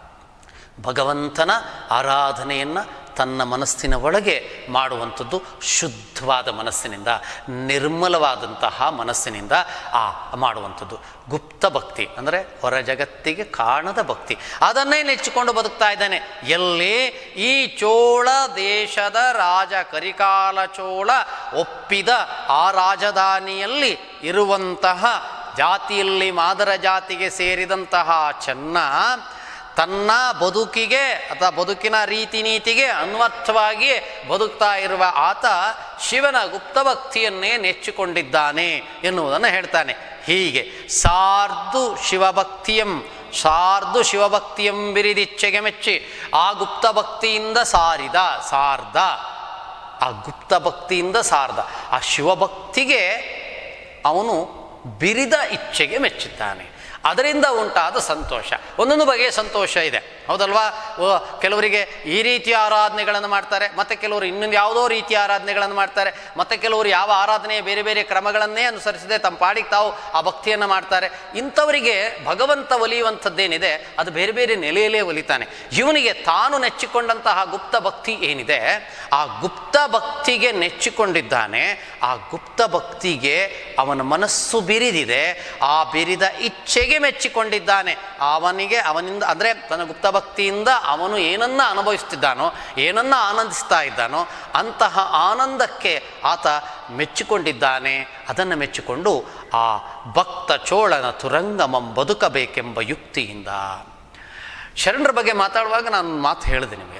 ಭಗವಂತನ ಆರಾಧನೆಯನ್ನು ತನ್ನ ಮನಸ್ಸಿನ ಒಳಗೆ ಮಾಡುವಂಥದ್ದು ಶುದ್ಧವಾದ ಮನಸ್ಸಿನಿಂದ ನಿರ್ಮಲವಾದಂತಹ ಮನಸ್ಸಿನಿಂದ ಆ ಮಾಡುವಂಥದ್ದು ಗುಪ್ತ ಭಕ್ತಿ ಅಂದರೆ ಹೊರ ಜಗತ್ತಿಗೆ ಕಾಣದ ಭಕ್ತಿ ಅದನ್ನೇ ನೆಚ್ಚಿಕೊಂಡು ಬದುಕ್ತಾ ಇದ್ದಾನೆ ಎಲ್ಲಿ ಈ ಚೋಳ ದೇಶದ ರಾಜ ಕರಿಕಾಲ ಚೋಳ ಒಪ್ಪಿದ ಆ ರಾಜಧಾನಿಯಲ್ಲಿ ಇರುವಂತಹ ಜಾತಿಯಲ್ಲಿ ಮಾದರ ಜಾತಿಗೆ ಸೇರಿದಂತಹ ಚೆನ್ನ ತನ್ನ ಬದುಕಿಗೆ ಅಥವಾ ಬದುಕಿನ ರೀತಿ ನೀತಿಗೆ ಅನ್ವರ್ಥವಾಗಿ ಬದುಕ್ತಾ ಇರುವ ಆತ ಶಿವನ ಗುಪ್ತ ಭಕ್ತಿಯನ್ನೇ ನೆಚ್ಚಿಕೊಂಡಿದ್ದಾನೆ ಎನ್ನುವುದನ್ನು ಹೇಳ್ತಾನೆ ಹೀಗೆ ಸಾರ್ದು ಶಿವಭಕ್ತಿಯಂ ಸಾರ್ದು ಶಿವಭಕ್ತಿಯಂ ಬಿರಿದಿಚ್ಛೆಗೆ ಮೆಚ್ಚಿ ಆ ಗುಪ್ತ ಭಕ್ತಿಯಿಂದ ಸಾರಿದ ಸಾರ್ದ ಆ ಗುಪ್ತ ಭಕ್ತಿಯಿಂದ ಸಾರ್ದ ಆ ಶಿವಭಕ್ತಿಗೆ ಅವನು ಬಿರಿದ ಇಚ್ಛೆಗೆ ಮೆಚ್ಚಿದ್ದಾನೆ ಅದರಿಂದ ಉಂಟಾದ ಸಂತೋಷ ಒಂದೊಂದು ಬಗೆಯ ಸಂತೋಷ ಇದೆ ಹೌದಲ್ವಾ ಓ, ಕೆಲವರಿಗೆ ಈ ರೀತಿಯ ಆರಾಧನೆಗಳನ್ನು ಮಾಡ್ತಾರೆ ಮತ್ತು ಕೆಲವರು ಇನ್ನೊಂದು ಯಾವುದೋ ರೀತಿಯ ಆರಾಧನೆಗಳನ್ನು ಮಾಡ್ತಾರೆ ಮತ್ತು ಕೆಲವರು ಯಾವ ಆರಾಧನೆಯ ಬೇರೆ ಬೇರೆ ಕ್ರಮಗಳನ್ನೇ ಅನುಸರಿಸದೆ ತಮ್ಮ ಪಾಡಿಗೆ ತಾವು ಆ ಭಕ್ತಿಯನ್ನು ಮಾಡ್ತಾರೆ ಇಂಥವರಿಗೆ ಭಗವಂತ ಒಲಿಯುವಂಥದ್ದೇನಿದೆ ಅದು ಬೇರೆ ಬೇರೆ ನೆಲೆಯಲ್ಲೇ ಒಲಿತಾನೆ ಇವನಿಗೆ ತಾನು ನೆಚ್ಚಿಕೊಂಡಂತಹ ಗುಪ್ತ ಭಕ್ತಿ ಏನಿದೆ ಆ ಗುಪ್ತ ಭಕ್ತಿಗೆ ನೆಚ್ಚಿಕೊಂಡಿದ್ದಾನೆ ಆ ಗುಪ್ತ ಭಕ್ತಿಗೆ ಅವನ ಮನಸ್ಸು ಬಿರಿದಿದೆ ಆ ಬಿರಿದ ಇಚ್ಛೆಗೆ ಮೆಚ್ಚಿಕೊಂಡಿದ್ದಾನೆ ಅವನಿಗೆ ಅವನಿಂದ ಅಂದರೆ ತನ್ನ ಗುಪ್ತ ಭಕ್ತಿಯಿಂದ ಅವನು ಏನನ್ನ ಅನುಭವಿಸ್ತಿದ್ದಾನೋ ಏನನ್ನ ಆನಂದಿಸ್ತಾ ಇದ್ದಾನೋ ಅಂತಹ ಆನಂದಕ್ಕೆ ಆತ ಮೆಚ್ಚಿಕೊಂಡಿದ್ದಾನೆ ಅದನ್ನು ಮೆಚ್ಚಿಕೊಂಡು ಆ ಭಕ್ತ ಚೋಳನ ತುರಂಗಮಂ ಬದುಕಬೇಕೆಂಬ ಯುಕ್ತಿಯಿಂದ ಶರಣರ ಬಗ್ಗೆ ಮಾತಾಡುವಾಗ ನಾನು ಒಂದು ಮಾತು ಹೇಳಿದೆ ನಿಮಗೆ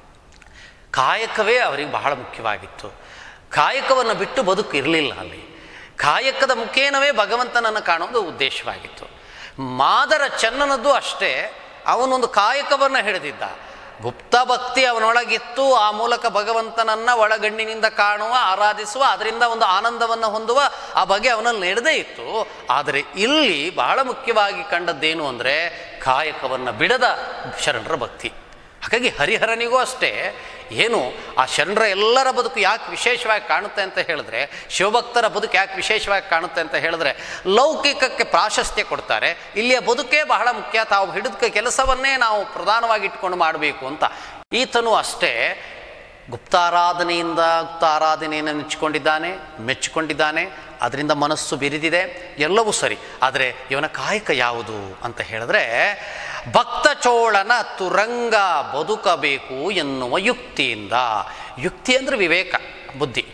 ಕಾಯಕವೇ ಅವರಿಗೆ ಬಹಳ ಮುಖ್ಯವಾಗಿತ್ತು ಕಾಯಕವನ್ನು ಬಿಟ್ಟು ಬದುಕು ಇರಲಿಲ್ಲ ಅಲ್ಲಿ ಕಾಯಕದ ಮುಖೇನವೇ ಭಗವಂತನನ್ನು ಕಾಣೋದು ಉದ್ದೇಶವಾಗಿತ್ತು ಮಾದರ ಚೆನ್ನನದ್ದು ಅಷ್ಟೇ ಅವನೊಂದು ಕಾಯಕವನ್ನು ಹಿಡಿದಿದ್ದ ಗುಪ್ತ ಭಕ್ತಿ ಅವನೊಳಗಿತ್ತು ಆ ಮೂಲಕ ಭಗವಂತನನ್ನ ಒಳಗಣ್ಣಿನಿಂದ ಕಾಣುವ ಆರಾಧಿಸುವ ಅದರಿಂದ ಒಂದು ಆನಂದವನ್ನು ಹೊಂದುವ ಆ ಬಗೆ ಅವನಲ್ಲಿ ನಡೆದೇ ಇತ್ತು ಆದರೆ ಇಲ್ಲಿ ಬಹಳ ಮುಖ್ಯವಾಗಿ ಕಂಡದ್ದೇನು ಅಂದರೆ ಕಾಯಕವನ್ನು ಬಿಡದ ಶರಣರ ಭಕ್ತಿ ಹಾಗಾಗಿ ಹರಿಹರನಿಗೂ ಅಷ್ಟೇ ಏನು ಆ ಶರಣರ ಎಲ್ಲರ ಬದುಕು ಯಾಕೆ ವಿಶೇಷವಾಗಿ ಕಾಣುತ್ತೆ ಅಂತ ಹೇಳಿದ್ರೆ ಶಿವಭಕ್ತರ ಬದುಕು ಯಾಕೆ ವಿಶೇಷವಾಗಿ ಕಾಣುತ್ತೆ ಅಂತ ಹೇಳಿದ್ರೆ ಲೌಕಿಕಕ್ಕೆ ಪ್ರಾಶಸ್ತ್ಯ ಕೊಡ್ತಾರೆ ಇಲ್ಲಿಯ ಬದುಕೇ ಬಹಳ ಮುಖ್ಯ ತಾವು ಹಿಡಿದ ಕೆಲಸವನ್ನೇ ನಾವು ಪ್ರಧಾನವಾಗಿ ಇಟ್ಕೊಂಡು ಮಾಡಬೇಕು ಅಂತ ಈತನು ಅಷ್ಟೇ ಗುಪ್ತಾರಾಧನೆಯಿಂದ ಗುಪ್ತಾರಾಧನೆಯನ್ನು ನೆಚ್ಚಿಕೊಂಡಿದ್ದಾನೆ ಮೆಚ್ಚಿಕೊಂಡಿದ್ದಾನೆ ಅದರಿಂದ ಮನಸ್ಸು ಬಿರಿದಿದೆ ಎಲ್ಲವೂ ಸರಿ ಆದರೆ ಇವನ ಕಾಯಕ ಯಾವುದು ಅಂತ ಹೇಳಿದ್ರೆ ಭಕ್ತ ಚೋಳನ ತುರಂಗ ಬದುಕಬೇಕು ಎನ್ನುವ ಯುಕ್ತಿಯಿಂದ ಯುಕ್ತಿ ಅಂದರೆ ವಿವೇಕ ಬುದ್ಧಿ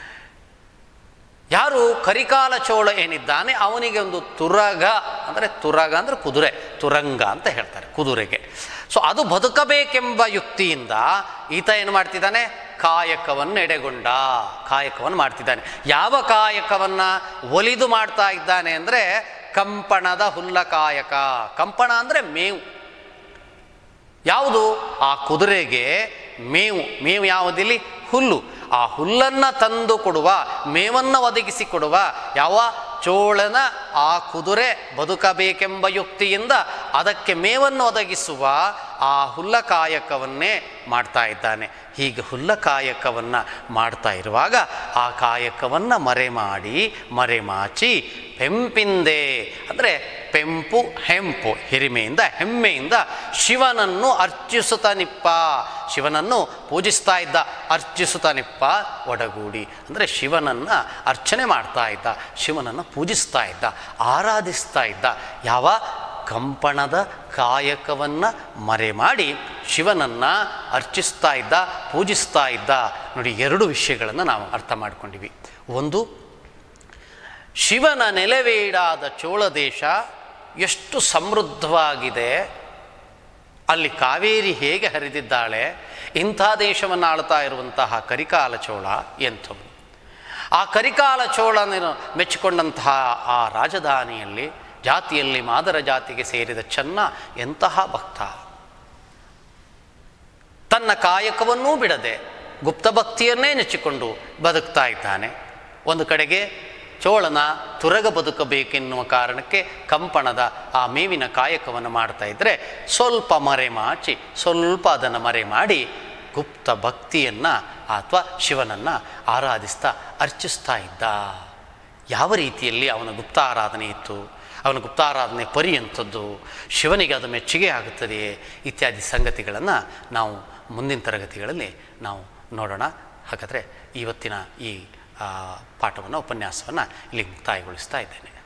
ಯಾರು ಕರಿಕಾಲ ಚೋಳ ಏನಿದ್ದಾನೆ ಅವನಿಗೆ ಒಂದು ತುರಗ ಅಂದರೆ ತುರಗ ಅಂದರೆ ಕುದುರೆ ತುರಂಗ ಅಂತ ಹೇಳ್ತಾರೆ ಕುದುರೆಗೆ ಸೊ ಅದು ಬದುಕಬೇಕೆಂಬ ಯುಕ್ತಿಯಿಂದ ಈತ ಏನು ಮಾಡ್ತಿದ್ದಾನೆ ಕಾಯಕವನ್ನು ಎಡೆಗೊಂಡ ಕಾಯಕವನ್ನು ಮಾಡ್ತಿದ್ದಾನೆ ಯಾವ ಕಾಯಕವನ್ನು ಒಲಿದು ಮಾಡ್ತಾ ಇದ್ದಾನೆ ಅಂದರೆ ಕಂಪಣದ ಹುಲ್ಲ ಕಾಯಕ ಕಂಪಣ ಅಂದರೆ ಮೇವು ಯಾವುದು ಆ ಕುದುರೆಗೆ ಮೇವು ಮೇವು ಯಾವುದಿಲ್ಲಿ ಹುಲ್ಲು ಆ ಹುಲ್ಲನ್ನು ತಂದು ಕೊಡುವ ಮೇವನ್ನು ಒದಗಿಸಿ ಕೊಡುವ ಯಾವ ಚೋಳನ ಆ ಕುದುರೆ ಬದುಕಬೇಕೆಂಬ ಯುಕ್ತಿಯಿಂದ ಅದಕ್ಕೆ ಮೇವನ್ನು ಒದಗಿಸುವ ಆ ಹುಲ್ಲ ಕಾಯಕವನ್ನೇ ಮಾಡ್ತಾ ಇದ್ದಾನೆ ಹೀಗೆ ಹುಲ್ಲ ಕಾಯಕವನ್ನು ಮಾಡ್ತಾ ಇರುವಾಗ ಆ ಕಾಯಕವನ್ನು ಮರೆಮಾಡಿ ಮರೆಮಾಚಿ ಪೆಂಪಿಂದೆ ಅಂದರೆ ಪೆಂಪು ಹೆಂಪು ಹಿರಿಮೆಯಿಂದ ಹೆಮ್ಮೆಯಿಂದ ಶಿವನನ್ನು ಅರ್ಚಿಸುತ್ತ ನಿಪ್ಪ ಶಿವನನ್ನು ಪೂಜಿಸ್ತಾ ಇದ್ದ ಅರ್ಚಿಸುತ್ತ ನಿಪ್ಪ ಒಡಗೂಡಿ ಅಂದರೆ ಶಿವನನ್ನು ಅರ್ಚನೆ ಮಾಡ್ತಾ ಇದ್ದ ಶಿವನನ್ನು ಪೂಜಿಸ್ತಾ ಇದ್ದ ಆರಾಧಿಸ್ತಾ ಇದ್ದ ಯಾವ ಕಂಪಣದ ಕಾಯಕವನ್ನು ಮರೆ ಮಾಡಿ ಶಿವನನ್ನು ಅರ್ಚಿಸ್ತಾ ಇದ್ದ ಪೂಜಿಸ್ತಾ ಇದ್ದ ನೋಡಿ ಎರಡು ವಿಷಯಗಳನ್ನು ನಾವು ಅರ್ಥ ಮಾಡ್ಕೊಂಡಿವಿ ಒಂದು ಶಿವನ ನೆಲೆವೀಡಾದ ಚೋಳ ದೇಶ ಎಷ್ಟು ಸಮೃದ್ಧವಾಗಿದೆ ಅಲ್ಲಿ ಕಾವೇರಿ ಹೇಗೆ ಹರಿದಿದ್ದಾಳೆ ಇಂಥ ದೇಶವನ್ನು ಆಳ್ತಾ ಇರುವಂತಹ ಕರಿಕಾಲ ಚೋಳ ಎಂಥವು ಆ ಕರಿಕಾಲ ಚೋಳನ ಮೆಚ್ಚಿಕೊಂಡಂತಹ ಆ ರಾಜಧಾನಿಯಲ್ಲಿ ಜಾತಿಯಲ್ಲಿ ಮಾದರ ಜಾತಿಗೆ ಸೇರಿದ ಚೆನ್ನ ಎಂತಹ ಭಕ್ತ ತನ್ನ ಕಾಯಕವನ್ನೂ ಬಿಡದೆ ಗುಪ್ತ ಭಕ್ತಿಯನ್ನೇ ನೆಚ್ಚಿಕೊಂಡು ಬದುಕ್ತಾ ಇದ್ದಾನೆ ಒಂದು ಕಡೆಗೆ ಚೋಳನ ತುರಗ ಬದುಕಬೇಕೆನ್ನುವ ಕಾರಣಕ್ಕೆ ಕಂಪಣದ ಆ ಮೇವಿನ ಕಾಯಕವನ್ನು ಮಾಡ್ತಾ ಇದ್ದರೆ ಸ್ವಲ್ಪ ಮರೆಮಾಚಿ ಸ್ವಲ್ಪ ಅದನ್ನು ಮರೆ ಮಾಡಿ ಗುಪ್ತ ಭಕ್ತಿಯನ್ನು ಅಥವಾ ಶಿವನನ್ನು ಆರಾಧಿಸ್ತಾ ಅರ್ಚಿಸ್ತಾ ಇದ್ದ ಯಾವ ರೀತಿಯಲ್ಲಿ ಅವನ ಗುಪ್ತಾರಾಧನೆ ಇತ್ತು ಅವನ ಗುಪ್ತಾರಾಧನೆ ಪರಿ ಎಂಥದ್ದು ಶಿವನಿಗೆ ಅದು ಮೆಚ್ಚುಗೆ ಆಗುತ್ತದೆಯೇ ಇತ್ಯಾದಿ ಸಂಗತಿಗಳನ್ನು ನಾವು ಮುಂದಿನ ತರಗತಿಗಳಲ್ಲಿ ನಾವು ನೋಡೋಣ ಹಾಗಾದರೆ ಇವತ್ತಿನ ಈ ಪಾಠವನ್ನು ಉಪನ್ಯಾಸವನ್ನು ಇಲ್ಲಿಗೆ ಮುಕ್ತಾಯಗೊಳಿಸ್ತಾ ಇದ್ದೇನೆ